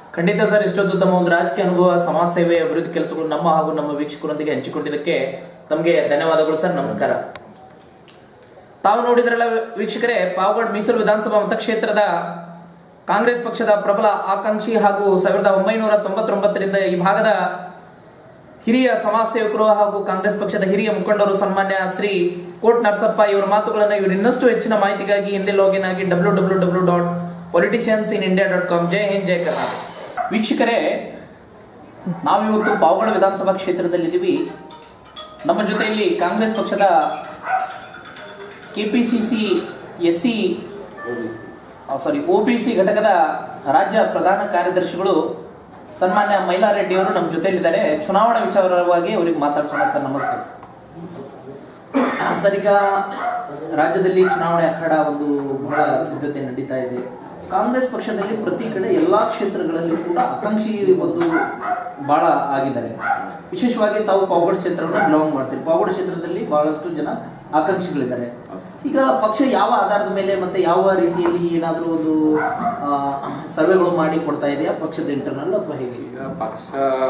ಖಂಡಿತ ಸರ್ ಇಷ್ಟೊತ್ತು ತಮ್ಮ ಒಂದು ರಾಜಕೀಯ ಅನುಭವ ಸಮಾಜ ಸೇವೆ ಅಭಿವೃದ್ಧಿ ಕೆಲಸಗಳು ನಮ್ಮ ಹಾಗೂ ನಮ್ಮ ವೀಕ್ಷಕರೊಂದಿಗೆ ಹಂಚಿಕೊಂಡಿದ್ದಕ್ಕೆ ತಮಗೆ ಧನ್ಯವಾದಗಳು ಸರ್ ನಮಸ್ಕಾರ ತಾವು ನೋಡಿದ್ರಲ್ಲ ವೀಕ್ಷಕರೇ ಪಾವಗಡ್ ಮೀಸಲು ವಿಧಾನಸಭಾ ಮತಕ್ಷೇತ್ರದ ಕಾಂಗ್ರೆಸ್ ಪಕ್ಷದ ಪ್ರಬಲ ಆಕಾಂಕ್ಷಿ ಹಾಗೂ ಸಾವಿರದ ಒಂಬೈನೂರ ತೊಂಬತ್ತೊಂಬತ್ತರಿಂದ ಈ ಭಾಗದ ಹಿರಿಯ ಸಮಾಜ ಸೇವಕರು ಹಾಗೂ ಕಾಂಗ್ರೆಸ್ ಪಕ್ಷದ ಹಿರಿಯ ಮುಖಂಡರು ಸನ್ಮಾನ್ಯ ಶ್ರೀ ಕೋಟ್ ನರಸಪ್ಪ ಇವರ ಮಾತುಗಳನ್ನು ಇವರು ಇನ್ನಷ್ಟು ಹೆಚ್ಚಿನ ಮಾಹಿತಿಗಾಗಿ ಹಿಂದೆ ಲಾಗಿನ್ ಆಗಿ W W W dot politicians in India dot com Jai Hind Jai Karnataka ವೀಕ್ಷಕರೇ ನಾವಿವತ್ತು ಪಾವಗಡ ವಿಧಾನಸಭಾ ಕ್ಷೇತ್ರದಲ್ಲಿದ್ದೀವಿ ನಮ್ಮ ಜೊತೆಯಲ್ಲಿ ಕಾಂಗ್ರೆಸ್ ಪಕ್ಷದ KPCC S C sorry O B C ಘಟಕದ ರಾಜ್ಯ ಪ್ರಧಾನ ಕಾರ್ಯದರ್ಶಿಗಳು ಸನ್ಮಾನ್ಯ ಮೈಲಾರೆಡ್ಡಿ ಅವರು ನಮ್ಮ ಜೊತೆಲಿದ್ದಾರೆ ಚುನಾವಣಾ ವಿಚಾರವಾಗಿ ಅವರಿಗೆ ಮಾತಾಡ್ಸೋಣ ಸರ್ ನಮಸ್ತೆ ಸರ್ ಈಗ ರಾಜ್ಯದಲ್ಲಿ ಚುನಾವಣೆ ಅಖಾಡ ಒಂದು ಬಹಳ ಸಿದ್ಧತೆ ನಡೀತಾ ಇದೆ ಕಾಂಗ್ರೆಸ್ ಪಕ್ಷದಲ್ಲಿ ಪ್ರತಿ ಕಡೆ ಎಲ್ಲಾ ಕ್ಷೇತ್ರಗಳಲ್ಲಿ ಕೂಡ ಆಕಾಂಕ್ಷಿ ಒಂದು ಬಹಳ ಆಗಿದ್ದಾರೆ ವಿಶೇಷವಾಗಿ ತಾವು ಪಾವಗಡ ಕ್ಷೇತ್ರವನ್ನು ಬಿಲಾಂಗ್ ಮಾಡ್ತೀರಿ ಪಾವಗಡ ಕ್ಷೇತ್ರದಲ್ಲಿ ಬಹಳಷ್ಟು ಜನ ಆಕಾಂಕ್ಷಿಗಳಿದ್ದಾರೆ ಈಗ ಪಕ್ಷ ಯಾವ ಆಧಾರದ ಮೇಲೆ ಮತ್ತೆ ಯಾವ ರೀತಿಯಲ್ಲಿ ಏನಾದರೂ ಒಂದು ಸರ್ವೆಗಳು ಮಾಡಿ ಕೊಡ್ತಾ ಇದೆಯಾ ಪಕ್ಷದ ಇಂಟರ್ನಲ್ ಅಥವಾ ಹೇಗೆ ಈಗ ಪಕ್ಷ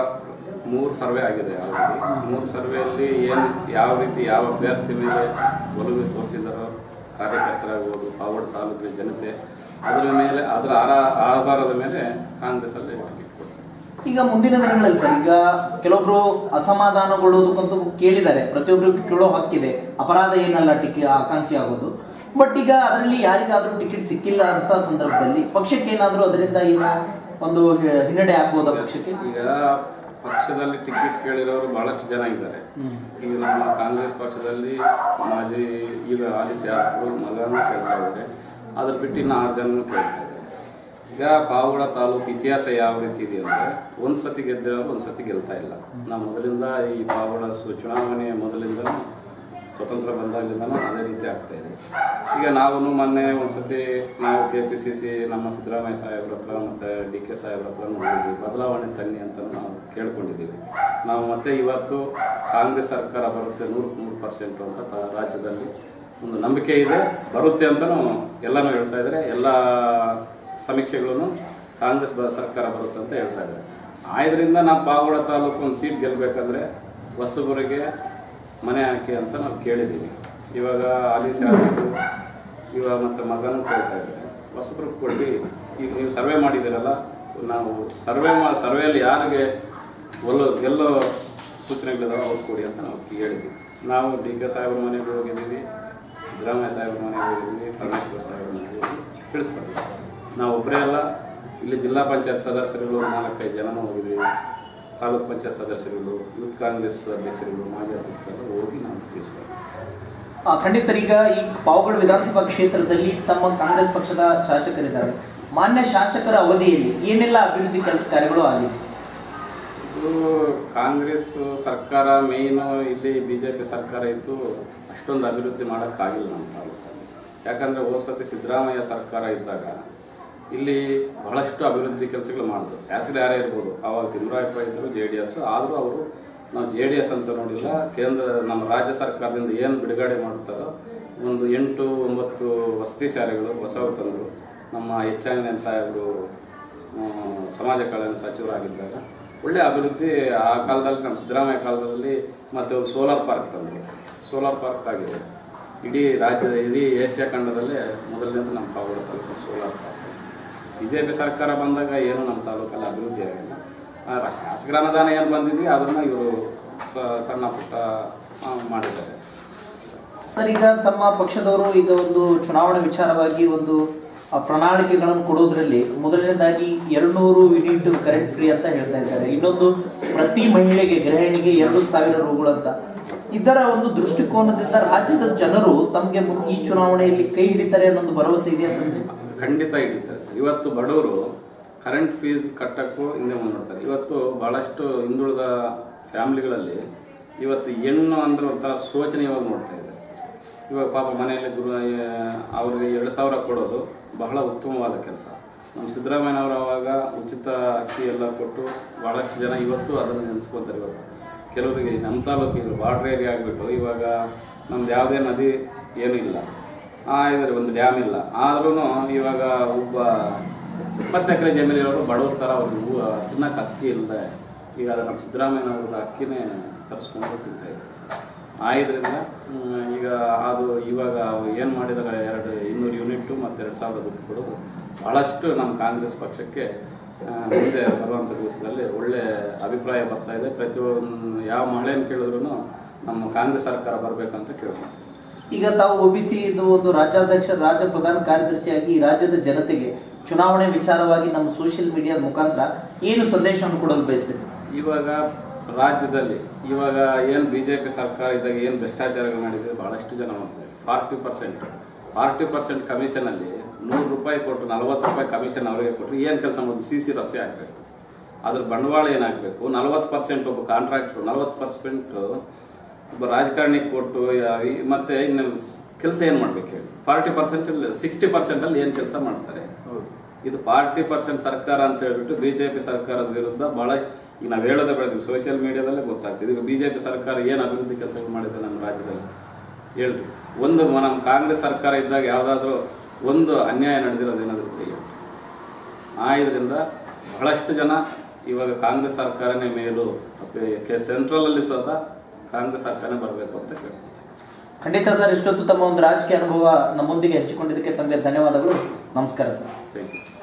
ಮೂರು ಸರ್ವೆ ಆಗಿದೆ ಆಲ್ರೆಡಿ ಮೂರು ಸರ್ವೆಯಲ್ಲಿ ಏನು ಯಾವ ರೀತಿ ಯಾವ ಅಭ್ಯರ್ಥಿ ಮೇಲೆ ಒಲವು ತೋರಿಸಿದಾರೋ ಕಾರ್ಯಕರ್ತರಾಗ್ಬೋದು ಪಾವಗಡ ತಾಲೂಕಿನ ಜನತೆ ಅದರ ಮೇಲೆ ಅದರ ಆರ- ಆಧಾರದ ಮೇಲೆ ಕಾಂಗ್ರೆಸ್ಸಲ್ಲಿ ಟಿಕೆಟ್ ಕೊಡ್ತಾರೆ ಈಗ ಮುಂದಿನ ದಿನಗಳಲ್ಲಿ ಸರ್ ಈಗ ಕೆಲವೊಬ್ರು ಅಸಮಾಧಾನಗೊಳ್ಳೋದಕ್ಕಂತೂ ಕೇಳಿದ್ದಾರೆ ಪ್ರತಿಯೊಬ್ಬರಿಗೂ ಕೇಳೋ ಹಕ್ಕಿದೆ ಅಪರಾಧ ಏನಲ್ಲ ಟಿಕೆ ಆಕಾಂಕ್ಷಿ ಆಗೋದು ಬಟ್ ಈಗ ಅದರಲ್ಲಿ ಯಾರಿಗಾದ್ರೂ ಟಿಕೆಟ್ ಸಿಕ್ಕಿಲ್ಲ ಅಂತ ಸಂದರ್ಭದಲ್ಲಿ ಪಕ್ಷಕ್ಕೆ ಏನಾದ್ರೂ ಅದರಿಂದ ಏನು ಒಂದು ಹಿ- ಹಿನ್ನಡೆ ಆಗ್ಬೋದಾ ಪಕ್ಷಕ್ಕೆ ಈಗ ಪಕ್ಷದಲ್ಲಿ ಟಿಕೆಟ್ ಕೇಳಿರೋರು ಬಹಳಷ್ಟು ಜನ ಇದ್ದಾರೆ ಈಗ ನಮ್ಮ ಕಾಂಗ್ರೆಸ್ ಪಕ್ಷದಲ್ಲಿ ಮಾಜಿ ಈಗ ಹಾಲಿ ಶಾಸಕರು ಮಗನೂ ಕೇಳ್ತಾ ಇದ್ದಾರೆ ಅದ್ರ ಬಿಟ್ಟು ಇನ್ನು ಆರು ಜನನೂ ಕೇಳ್ತಾ ಇದ್ದಾರೆ ಈಗ ಪಾವಗಡ ತಾಲೂಕು ಇತಿಹಾಸ ಯಾವ ರೀತಿ ಇದೆ ಅಂದರೆ ಒಂದು ಸತಿ ಗೆದ್ದಿರೋರು ಒಂದು ಸತಿ ಗೆಲ್ತಾ ಇಲ್ಲ ನಾವು ಮೊದಲಿಂದ ಈ ಪಾವಗಡ ಸು ಚುನಾವಣೆ ಮೊದಲಿಂದನೂ ಸ್ವತಂತ್ರ ಬಂದಾಗಲಿಂದನೂ ಅದೇ ರೀತಿ ಆಗ್ತಾ ಇದೆ ಈಗ ನಾವು ಮೊನ್ನೆ ಒಂದು ಸತಿ ನಾವು ಕೆ ಪಿ ಸಿ ಸಿ ನಮ್ಮ ಸಿದ್ದರಾಮಯ್ಯ ಸಾಹೇಬ್ರ ಹತ್ರ ಮತ್ತು ಡಿ ಕೆ ಸಾಹೇಬ್ರ ಹತ್ರ ಹೋಗಿದ್ವಿ ಬದಲಾವಣೆ ತನ್ನಿ ಅಂತ ನಾವು ಕೇಳ್ಕೊಂಡಿದ್ದೀವಿ ನಾವು ಮತ್ತೆ ಇವತ್ತು ಕಾಂಗ್ರೆಸ್ ಸರ್ಕಾರ ಬರುತ್ತೆ ನೂರಕ್ಕೆ ನೂರು ಪರ್ಸೆಂಟು ಅಂತ ತ- ರಾಜ್ಯದಲ್ಲಿ ಒಂದು ನಂಬಿಕೆ ಇದೆ ಬರುತ್ತೆ ಅಂತಲೂ ಎಲ್ಲನೂ ಹೇಳ್ತಾ ಇದ್ದಾರೆ ಎಲ್ಲ ಸಮೀಕ್ಷೆಗಳನ್ನು ಕಾಂಗ್ರೆಸ್ ಬ ಸರ್ಕಾರ ಬರುತ್ತೆ ಅಂತ ಹೇಳ್ತಾ ಇದ್ದಾರೆ ಆದ್ರಿಂದ ನಾವು ಪಾವಗಡ ತಾಲೂಕು ಒಂದು ಸೀಟ್ ಗೆಲ್ಲಬೇಕಂದ್ರೆ ಹೊಸಬರಿಗೆ ಮನೆ ಆಯ್ಕೆ ಅಂತ ನಾವು ಕೇಳಿದ್ದೀವಿ ಇವಾಗ ಹಾಲಿ ಶಾಸಕರು ಇವಾಗ ಮತ್ತು ಮಗನೂ ಕೇಳ್ತಾ ಇದ್ದಾರೆ ಹೊಸಬ್ರಿಗೆ ಕೊಟ್ಟು ಈಗ ನೀವು ಸರ್ವೆ ಮಾಡಿದ್ದೀರಲ್ಲ ನಾವು ಸರ್ವೆ ಮಾ ಸರ್ವೆಯಲ್ಲಿ ಯಾರಿಗೆ ಒಲ್ಲ ಗೆಲ್ಲೋ ಸೂಚನೆಗಳಿದಾವೆ ಅವ್ರು ಕೊಡಿ ಅಂತ ನಾವು ಹೇಳಿದ್ವಿ ನಾವು ಡಿ ಕೆ ಸಾಹೇಬ್ರ ಮನೆಗೆ ಹೋಗಿದ್ದೀವಿ ಸಿದ್ದರಾಮಯ್ಯ ಸಾಹೇಬ್ರ ಮನೆಗೆ ಹೋಗಿದ್ದೀವಿ ಪರಮೇಶ್ವರ ಸಾಹೇಬ್ರ ಮನೆಗೆ ಹೋಗಿ ತಿಳಿಸ್ಕೊಟ್ಟಿದ್ದೀವಿ ನಾವು ಒಬ್ಬರೇ ಅಲ್ಲ ಇಲ್ಲಿ ಜಿಲ್ಲಾ ಪಂಚಾಯತ್ ಸದಸ್ಯರುಗಳು ನಾಲ್ಕೈದು ಜನನೂ ಹೋಗಿದ್ದೀವಿ ತಾಲೂಕ್ ಪಂಚಾಯತ್ ಸದಸ್ಯರುಗಳು ಯೂತ್ ಕಾಂಗ್ರೆಸ್ ಅಧ್ಯಕ್ಷರುಗಳು ಮಾಜಿ ಅಧ್ಯಕ್ಷರೆಲ್ಲ ಹೋಗಿ ನಾವು ತಿಳಿಸ್ಕೊಡ್ತೀವಿ ಆ, ಖಂಡಿತ ಸರ್ ಈಗ ಈ ಪಾವಗಡ ವಿಧಾನಸಭಾ ಕ್ಷೇತ್ರದಲ್ಲಿ ತಮ್ಮ ಕಾಂಗ್ರೆಸ್ ಪಕ್ಷದ ಶಾಸಕರಿದ್ದಾರೆ ಮಾನ್ಯ ಶಾಸಕರ ಅವಧಿಯಲ್ಲಿ ಏನೆಲ್ಲ ಅಭಿವೃದ್ಧಿ ಕೆಲಸ ಕಾರ್ಯಗಳು ಆಗಿದೆ ಇದು ಕಾಂಗ್ರೆಸ್ ಸರ್ಕಾರ ಮೇಯ್ನು ಇಲ್ಲಿ ಬಿ ಜೆ ಪಿ ಸರ್ಕಾರ ಇತ್ತು ಅಷ್ಟೊಂದು ಅಭಿವೃದ್ಧಿ ಮಾಡೋಕ್ಕಾಗಿಲ್ಲ ನಮ್ಮ ತಾಲೂಕಲ್ಲಿ ಯಾಕಂದರೆ ಹೋದ ಸತಿ ಸಿದ್ದರಾಮಯ್ಯ ಸರ್ಕಾರ ಇದ್ದಾಗ ಇಲ್ಲಿ ಬಹಳಷ್ಟು ಅಭಿವೃದ್ಧಿ ಕೆಲಸಗಳು ಮಾಡಿದ್ರು ಶಾಸಕರು ಯಾರೇ ಇರ್ಬೋದು ಆವಾಗ ತಿಮ್ಮರಾಯಪ್ಪ ಇದ್ದರು ಜೆ ಡಿ ಎಸ್ ಆದರೂ ಅವರು ನಾವು ಜೆ ಡಿ ಎಸ್ ಅಂತ ನೋಡಿಲ್ಲ ಕೇಂದ್ರ ನಮ್ಮ ರಾಜ್ಯ ಸರ್ಕಾರದಿಂದ ಏನು ಬಿಡುಗಡೆ ಮಾಡ್ತಾರೋ ಒಂದು ಎಂಟು ಒಂಬತ್ತು ವಸತಿ ಶಾಲೆಗಳು ಹೊಸವು ತಂದರು ನಮ್ಮ ಎಚ್ ಎನ್ ಸಾಹೇಬರು ಆ, ಸಮಾಜ ಕಲ್ಯಾಣ ಸಚಿವರಾಗಿದ್ದಾಗ ಒಳ್ಳೆ ಅಭಿವೃದ್ಧಿ ಆ ಕಾಲದಲ್ಲಿ ನಮ್ಮ ಸಿದ್ದರಾಮಯ್ಯ ಕಾಲದಲ್ಲಿ ಮತ್ತೆ ಒಂದು ಸೋಲಾರ್ ಪಾರ್ಕ್ ತಂದರು ಸೋಲಾರ್ ಪಾರ್ಕ್ ಆಗಿದೆ ಇಡೀ ರಾಜ್ಯದ ಇಡೀ ಏಷ್ಯಾ ಖಂಡದಲ್ಲೇ ಮೊದಲನೇದು ನಮ್ಮ Pavagada taluk solar park B J P ಸರ್ಕಾರ ಬಂದಾಗ ಏನು ನಮ್ಮ ತಾಲೂಕಲ್ಲಿ ಅಭಿವೃದ್ಧಿ ಆಗಿಲ್ಲ ಆ, ರ- ಶಾಸಕರ ಅನುದಾನ ಏನು ಬಂದಿದ್ವಿ ಅದನ್ನು ಇವರು ಸಣ್ಣ ಪುಟ್ಟ ಆ, ಮಾಡಿದ್ದಾರೆ ಸರ್ ಈಗ ತಮ್ಮ ಪಕ್ಷದವರು ಈಗ ಒಂದು ಚುನಾವಣಾ ವಿಚಾರವಾಗಿ ಒಂದು ಆ, ಪ್ರಣಾಳಿಕೆಗಳನ್ನು ಕೊಡೋದ್ರಲ್ಲಿ ಮೊದಲನೇದಾಗಿ ಎರಡ್ನೂರು ಯೂನಿಟ್ ಕರೆಂಟ್ ಫ್ರೀ ಅಂತ ಹೇಳ್ತಾ ಇದ್ದಾರೆ ಇನ್ನೊಂದು ಪ್ರತಿ ಮಹಿಳೆಗೆ ಗೃಹಿಣಿಗೆ ಎರಡು ಸಾವಿರ ರೂಗಳು ಅಂತ ಇದರ ಒಂದು ದೃಷ್ಟಿಕೋನದಿಂದ ರಾಜ್ಯದ ಜನರು ತಮಗೆ ಮು- ಈ ಚುನಾವಣೆಯಲ್ಲಿ ಕೈ ಹಿಡಿತಾರೆ ಅನ್ನೊಂದು ಭರವಸೆ ಇದೆ ಅಂತಂದ್ರೆ ಖಂಡಿತ ಹಿಡಿತಾರೆ ಸರ್ ಇವತ್ತು ಬಡವರು ಕರೆಂಟ್ ಫೀಸ್ ಕಟ್ಟಕ್ಕೂ ಹಿಂದೆ ಮುಂದೆ ನೋಡ್ತಾರೆ ಇವತ್ತು ಭಾಳಷ್ಟು ಹಿಂದುಳಿದ ಫ್ಯಾಮ್ಲಿಗಳಲ್ಲಿ ಇವತ್ತು ಹೆಣ್ಣು ಅಂದ್ರೆ ಒಂಥರ ಶೋಚನೀಯವಾಗಿ ನೋಡ್ತಾ ಇದ್ದಾರೆ ಸರ್ ಇವಾಗ ಪಾಪ ಮನೆಯಲ್ಲಿ ಗುರು ಅವ್ರಿಗೆ ಎರಡು ಸಾವಿರ ಕೊಡೋದು ಬಹಳ ಉತ್ತಮವಾದ ಕೆಲಸ ನಮ್ಮ ಸಿದ್ದರಾಮಯ್ಯನವರು ಅವಾಗ ಉಚಿತ ಅಕ್ಕಿ ಎಲ್ಲ ಕೊಟ್ಟು ಭಾಳಷ್ಟು ಜನ ಇವತ್ತು ಅದನ್ನು ನೆನೆಸ್ಕೊತಾರೆ ಇವತ್ತು ಕೆಲವರಿಗೆ ನಮ್ಮ ತಾಲೂಕು ಇದು ಬಾರ್ಡ್ರ್ ಏರಿಯಾ ಆಗಿಬಿಟ್ಟು ಇವಾಗ ನಮ್ದು ಯಾವುದೇ ನದಿ ಏನೂ ಇಲ್ಲ ಆ, ಇದ್ರೆ ಒಂದು ಡ್ಯಾಮ್ ಇಲ್ಲ ಆದ್ರೂ ಇವಾಗ ಒಬ್ಬ ಇಪ್ಪತ್ತು ಎಕರೆ ಜಮೀನಿರೋರು ಬಡವ್ರ ಥರ ಅವ್ರಿಗೆ ಹೂವು ತಿನ್ನಕ್ಕೆ ಅಕ್ಕಿ ಇಲ್ಲದೆ ಈಗ ಅದು ನಮ್ಮ ಸಿದ್ದರಾಮಯ್ಯನವ್ರದ್ದು ಅಕ್ಕಿನೇ ತರಿಸ್ಕೊಂಡು ತಿಂತಾ ಇದ್ದಾರೆ ಸರ್ ಆ ಇದರಿಂದ ಹ್ಮ್, ಈಗ ಅದು ಇವಾಗ ಏನು ಮಾಡಿದ್ದಾರೆ ಎರಡು ಇನ್ನೂರು ಯೂನಿಟ್ಟು ಮತ್ತು ಎರಡು ಸಾವಿರ ದುಡ್ಡು ಕೊಡೋದು ಭಾಳಷ್ಟು ನಮ್ಮ ಕಾಂಗ್ರೆಸ್ ಪಕ್ಷಕ್ಕೆ ಆ, ಮುಂದೆ ಬರುವಂಥ ದಿವಸದಲ್ಲಿ ಒಳ್ಳೆ ಅಭಿಪ್ರಾಯ ಬರ್ತಾ ಇದೆ ಪ್ರತಿಯೊಂದು ಯಾವ ಮಹಿಳೆಯನ್ನು ಕೇಳಿದ್ರು ನಮ್ಮ ಕಾಂಗ್ರೆಸ್ ಸರ್ಕಾರ ಬರಬೇಕಂತ ಕೇಳ್ಕೊಂತೀವಿ ಈಗ ತಾವು ಒಬಿಸಿ ಇದು ಒಂದು ರಾಜ್ಯಾಧ್ಯಕ್ಷ ರಾಜ್ಯ ಪ್ರಧಾನ ಕಾರ್ಯದರ್ಶಿಯಾಗಿ ಈ ರಾಜ್ಯದ ಜನತೆಗೆ ಚುನಾವಣೆ ವಿಚಾರವಾಗಿ ನಮ್ಮ ಸೋಷಿಯಲ್ ಮೀಡಿಯಾದ ಮುಖಾಂತರ ಏನು ಸಂದೇಶವನ್ನು ಕೊಡಲು ಬಯಸ್ತೀರಿ ಇವಾಗ ರಾಜ್ಯದಲ್ಲಿ ಇವಾಗ ಏನು ಬಿ ಜೆ ಪಿ ಸರ್ಕಾರ ಇದ್ದಾಗ ಏನು ಭ್ರಷ್ಟಾಚಾರಗಳು ಮಾಡಿದೆ ಭಾಳಷ್ಟು ಜನ ಮಾಡ್ತಾರೆ ಫಾರ್ಟಿ ಪರ್ಸೆಂಟ್ ಫಾರ್ಟಿ ಪರ್ಸೆಂಟ್ ಕಮಿಷನಲ್ಲಿ ನೂರು ರೂಪಾಯಿ ಕೊಟ್ಟು ನಲ್ವತ್ತು ರೂಪಾಯಿ ಕಮಿಷನ್ ಅವರಿಗೆ ಕೊಟ್ಟರು ಏನು ಕೆಲಸ ಮಾಡೋದು ಸಿ ಸಿ ರಸ್ತೆ ಆಗಬೇಕು ಅದ್ರ ಬಂಡವಾಳ ಏನಾಗಬೇಕು ನಲ್ವತ್ತು ಪರ್ಸೆಂಟ್ ಒಬ್ಬ ಕಾಂಟ್ರಾಕ್ಟ್ರು ನಲ್ವತ್ತು ಪರ್ಸೆಂಟ್ ಒಬ್ಬ ರಾಜಕಾರಣಿಗೆ ಕೊಟ್ಟು ಯಾ- ಈ- ಮತ್ತೆ ಇನ್ನು ಕೆಲಸ ಏನು ಮಾಡ್ಬೇಕು ಹೇಳಿ ಫಾರ್ಟಿ ಪರ್ಸೆಂಟಲ್ಲಿ ಸಿಕ್ಸ್ಟಿ ಪರ್ಸೆಂಟಲ್ಲಿ ಏನು ಕೆಲಸ ಮಾಡ್ತಾರೆ ಇದು ಫಾರ್ಟಿ ಪರ್ಸೆಂಟ್ ಸರ್ಕಾರ ಅಂತ ಹೇಳ್ಬಿಟ್ಟು ಬಿ ಜೆ ಪಿ ಸರ್ಕಾರದ ವಿರುದ್ಧ ಭಾಳ ಈಗ ನಾವು ಹೇಳೋದೇ ಬೆಳೆದ್ವಿ ಸೋಷಿಯಲ್ ಮೀಡಿಯಾದಲ್ಲೇ ಗೊತ್ತಾಗ್ತದೆ ಈಗ ಬಿ ಜೆ ಪಿ ಸರ್ಕಾರ ಏನು ಅಭಿವೃದ್ಧಿ ಕೆಲಸಗಳು ಮಾಡಿದೆ ನಮ್ಮ ರಾಜ್ಯದಲ್ಲಿ ಹೇಳ್ರಿ ಒಂದು ಮ- ನಮ್ಮ ಕಾಂಗ್ರೆಸ್ ಸರ್ಕಾರ ಇದ್ದಾಗ ಯಾವುದಾದ್ರೂ ಒಂದು ಅನ್ಯಾಯ ನಡೆದಿರೋದು ಏನಾದರೂ ಕೂಡ ಹೇಳಿ ಆ ಇದರಿಂದ ಬಹಳಷ್ಟು ಜನ ಇವಾಗ ಕಾಂಗ್ರೆಸ್ ಸರ್ಕಾರನೇ ಮೇಲು ಸೆಂಟ್ರಲಲ್ಲಿ ಸ್ವತಃ ಕಾಂಗ್ರೆಸ್ ಸರ್ಕಾರನೇ ಬರಬೇಕು ಅಂತ ಕೇಳ್ತಾರೆ ಖಂಡಿತ ಸರ್ ಇಷ್ಟೊತ್ತು ತಮ್ಮ ಒಂದು ರಾಜಕೀಯ ಅನುಭವ ನಮ್ಮೊಂದಿಗೆ ಹಂಚಿಕೊಂಡಿದ್ದಕ್ಕೆ ತಮಗೆ ಧನ್ಯವಾದಗಳು ನಮಸ್ಕಾರ ಸರ್ ಥ್ಯಾಂಕ್ ಯು